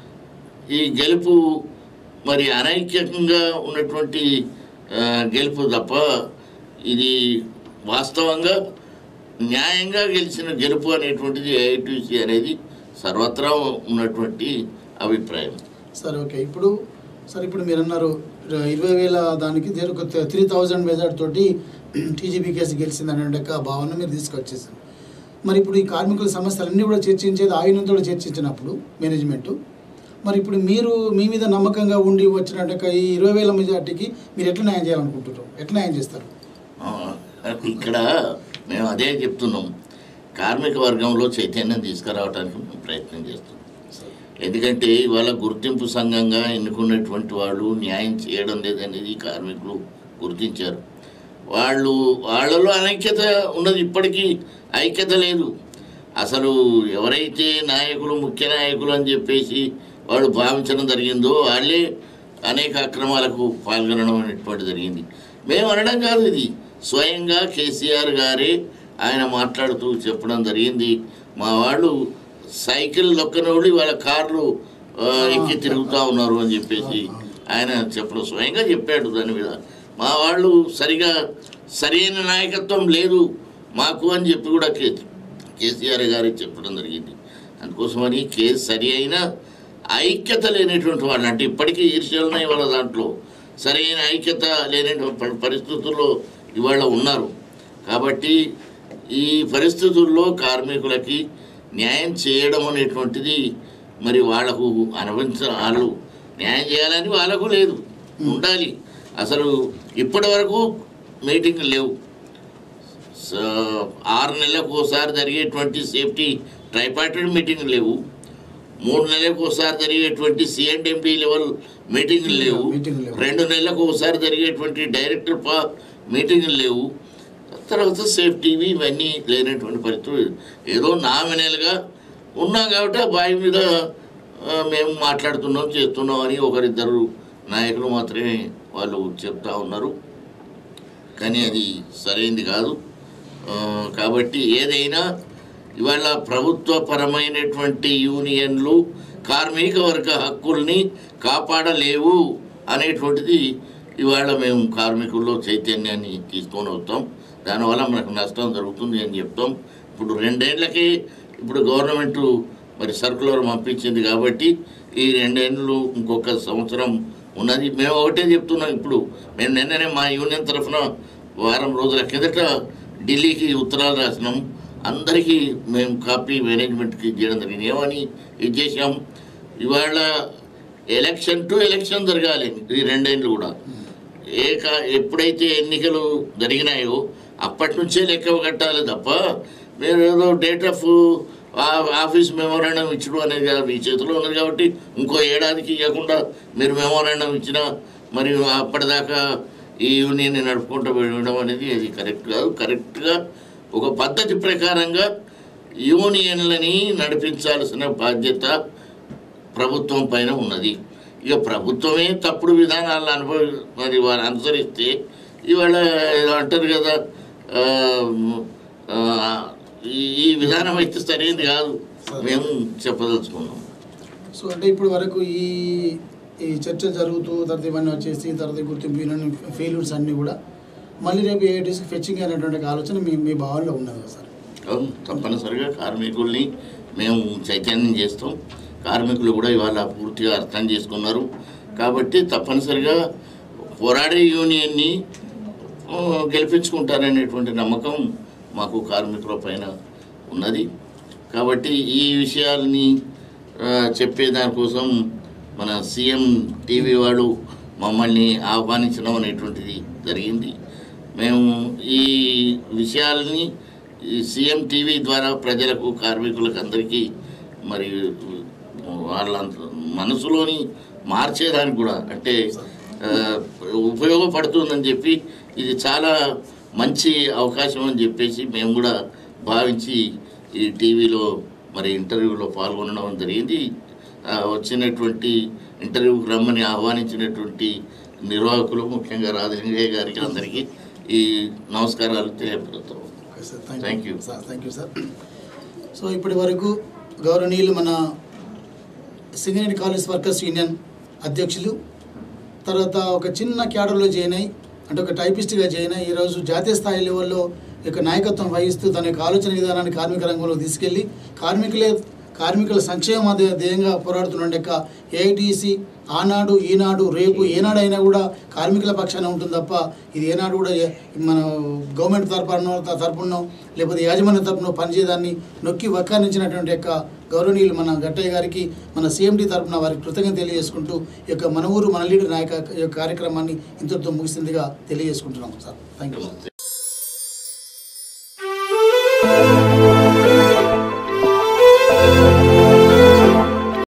ఈ గెలుపు మరి అనైక్యంగా ఉన్నటువంటి ఆ, గెలుపు తప్ప ఇది వాస్తవంగా న్యాయంగా గెలిచిన గెలుపు అనేటువంటిది ఏఐటీసీ అనేది సర్వత్రా ఉన్నటువంటి అభిప్రాయం
సరే ఓకే ఇప్పుడు సరే ఇప్పుడు మీరు అన్నారు ఇర- ఇరవై వేల దానికి ఒక త్రీ థౌజండ్ మెజార్టీ తోటి టీజీపీ కేసు గెలిచింది అనే ఒక భావన మీరు తీసుకొచ్చేసారు మరి ఇప్పుడు ఈ కార్మికుల సమస్యలన్నీ కూడా చర్చించేది ఆయునంతో చర్చించినప్పుడు మేనేజ్మెంట్ మరి ఇప్పుడు మీరు మీ మీద నమ్మకంగా ఉండి వచ్చినట్టు ఈ ఇరవై వేల మెజార్టీకి మీరు ఎట్లా న్యాయం చేయాలనుకుంటున్నారు ఎట్లా న్యాయం చేస్తారు
ఆ, ఇక్కడ మేము అదే చెప్తున్నాం కార్మిక వర్గంలో చైతన్యం తీసుకురావడానికి మేము ప్రయత్నం చేస్తున్నాం ఎందుకంటే ఇవాళ గుర్తింపు సంఘంగా ఎన్నుకున్నటువంటి వాళ్ళు న్యాయం చేయడం లేదనేది కార్మికులు గుర్తించారు వాళ్ళు వాళ్ళలో అనైక్యత ఉన్నది ఇప్పటికీ ఐక్యత లేదు అసలు ఎవరైతే నాయకులు ముఖ్య నాయకులు అని చెప్పేసి వాళ్ళు భావించడం జరిగిందో వాళ్ళే అనేక అక్రమాలకు పాల్గొనడం అనేటువంటి జరిగింది మేము అనడం కాదు ఇది స్వయంగా కేసీఆర్ గారే ఆయన మాట్లాడుతూ చెప్పడం జరిగింది మా వాళ్ళు సైకిల్ లొక్కనోళ్ళు వాళ్ళ కార్లు ఆ, ఎక్కి తిరుగుతూ ఉన్నారు అని చెప్పేసి ఆయన చెప్పడం స్వయంగా చెప్పాడు దాని మీద మా వాళ్ళు సరిగా సరైన నాయకత్వం లేదు మాకు అని చెప్పి కూడా కే కేసీఆర్ గారు చెప్పడం జరిగింది అందుకోసమని కే సరి అయిన ఐక్యత లేనటువంటి వాళ్ళు అంటే ఇప్పటికీ ఈర్ష్యలు ఉన్నాయి వాళ్ళ దాంట్లో సరైన ఐక్యత లేనటువంటి ప- పరిస్థితుల్లో ఇవాళ ఉన్నారు కాబట్టి ఈ పరిస్థితుల్లో కార్మికులకి న్యాయం చేయడం అనేటువంటిది మరి వాళ్ళకు అనుభవించ వాళ్ళు న్యాయం చేయాలని వాళ్ళకు లేదు ఉండాలి అసలు ఇప్పటి వరకు మీటింగ్లు లేవు సో, ఆరు నెలలకు ఒకసారి జరిగేటువంటి సేఫ్టీ ట్రైపార్టెడ్ మీటింగ్ లేవు మూడు నెలలకు ఒకసారి జరిగేటువంటి సిఎండ్ఎంపీ లెవెల్ మీటింగ్లు లేవు
మీటింగ్లు లేవు.
రెండు నెలలకు ఒకసారి జరిగేటువంటి డైరెక్టర్ పా మీటింగ్లు లేవు తర్వాత సేఫ్టీవి ఇవన్నీ లేనటువంటి పరిస్థితులు ఏదో నామినల్గా ఉన్నాం కాబట్టి ఆ బావి మీద ఆ, మేము మాట్లాడుతున్నాం చేస్తున్నాం అని ఒకరిద్దరు నాయకులు మాత్రమే వాళ్ళు చెప్తా ఉన్నారు కానీ అది సరైంది కాదు ఆ, కాబట్టి ఏదైనా ఇవాళ ప్రభుత్వపరమైనటువంటి యూనియన్లు కార్మిక వర్గ హక్కుల్ని కాపాడలేవు అనేటువంటిది ఇవాళ మేము కార్మికుల్లో చైతన్యాన్ని తీసుకొని వస్తాం దానివల్ల మనకు నష్టం జరుగుతుంది అని చెప్తాం ఇప్పుడు రెండేళ్లకే ఇప్పుడు గవర్నమెంట్ మరి సర్కులర్ పంపించింది కాబట్టి ఈ రెండేళ్ళు ఇంకొక సంవత్సరం ఉన్నది మేము ఒకటే చెప్తున్నాం ఇప్పుడు మేము నిన్ననే మా యూనియన్ తరఫున వారం రోజుల కిందట ఢిల్లీకి ఉత్తరాలు రాసినాం అందరికీ మేము కాపీ మేనేజ్మెంట్కి ఇచ్చేయడం జరిగింది ఏమని ఇది చేసాం ఇవాళ ఎలక్షన్ టు ఎలక్షన్ జరగాలి ఈ రెండేళ్ళు కూడా ఏ కా ఎప్పుడైతే ఎన్నికలు జరిగినాయో అప్పటి నుంచే లెక్క కట్టాలి తప్ప మీరు ఏదో డేట్ ఆఫ్ ఆఫీస్ మెమోరాండం ఇచ్చడం అనేది కాదు మీ చేతిలో ఉన్నది కాబట్టి ఇంకో ఏడాదికి ఇవ్వకుండా మీరు మెమోరాండం ఇచ్చినా మరి అప్పటిదాకా ఈ యూనియన్ని నడుపుకుంటూ వెళ్ళడం అనేది అది కరెక్ట్ కాదు కరెక్ట్గా ఒక పద్ధతి ప్రకారంగా యూనియన్లని నడిపించాల్సిన బాధ్యత ప్రభుత్వం పైన ఉన్నది ఇక ప్రభుత్వమే తప్పుడు విధానాలను అనుభవ మరి వారు అనుసరిస్తే ఇవాళ ఏదో అంటారు కదా ఆ, ఆ, ఈ- ఈ విధానం అయితే సరైనది కాదు మేము చెప్పదలుచుకున్నాం
సో అంటే ఇప్పుడు వరకు ఈ ఈ చర్చ జరుగుతూ తర్వాత ఇవన్నీ వచ్చేసి తర్వాత ఈ గుర్తింపు యూనియన్ ఫెయిల్యూర్స్ అన్నీ కూడా మళ్ళీ రేపు ఏఐటీసీకి ఫెచ్చింగ్ అనేటువంటి ఒక ఆలోచన మీ మీ భావనలో ఉన్నది కదా సార్
అవును, తప్పనిసరిగా కార్మికుల్ని మేము చైతన్యం చేస్తాం కార్మికులు కూడా ఇవాళ పూర్తిగా అర్థం చేసుకున్నారు కాబట్టి తప్పనిసరిగా పోరాడే యూనియన్ని ఆ, గెలిపించుకుంటారనేటువంటి నమ్మకం మాకు కార్మికుల పైన ఉన్నది కాబట్టి ఈ విషయాల్ని ఆ, చెప్పే దానికోసం మన సీఎం టీవీ వాడు మమ్మల్ని ఆహ్వానించడం అనేటువంటిది జరిగింది మేము ఈ విషయాలని ఈ సీఎం టీవీ ద్వారా ప్రజలకు కార్మికులకు అందరికీ మరి వాళ్ళ మనసులోని మార్చేదానికి కూడా అంటే ఆ, ఉపయోగపడుతుందని చెప్పి ఇది చాలా మంచి అవకాశం అని చెప్పేసి మేము కూడా భావించి ఈ టీవీలో మరి ఇంటర్వ్యూలో పాల్గొనడం జరిగింది ఆ, వచ్చినటువంటి ఇంటర్వ్యూకి రమ్మని ఆహ్వానించినటువంటి నిర్వాహకులు ముఖ్యంగా రాజలింగయ్య గారికి అందరికీ ఈ నమస్కారాలు తెలియపడుతాం
okay sir
Thank
thank
you.
You sir thank you sir so ఇప్పటి వరకు గౌరవనీయులు మన సింగరేణి కాలేజ్ వర్కర్స్ యూనియన్ అధ్యక్షులు తర్వాత ఒక చిన్న క్యాడర్లో జాయిన్ అయ్యి అంటే ఒక టైపిస్ట్గా జాయిన్ అయ్యి ఈరోజు జాతీయ స్థాయి లెవెల్లో ఈ యొక్క నాయకత్వం వహిస్తూ తన యొక్క ఆలోచన విధానాన్ని కార్మిక రంగంలో తీసుకెళ్ళి కార్మికులే కార్మికుల సంక్షేమ ధ్యే- ధ్యేయంగా పోరాడుతున్న యొక్క ఏఐటీసీ ఆనాడు ఈనాడు రేపు ఏనాడైనా కూడా కార్మికుల పక్షాన ఉంటుంది తప్ప ఇది ఏనాడు కూడా ఏ- మన గవర్నమెంట్ తరపున తరపునో లేకపోతే యాజమాన్య తరపునో పనిచేయడాన్ని నొక్కి వక్కానించినటువంటి యొక్క గౌరవనీయులు మన గట్టయ్య గారికి మన సీఎండి తరపున వారికి కృతజ్ఞత తెలియజేసుకుంటూ ఈ యొక్క మన ఊరు మన లీడర్ నాయక ఈ యొక్క కార్యక్రమాన్ని ఇంతటితో ముగిసిందిగా తెలియజేసుకుంటున్నాం సార్ థ్యాంక్ యూ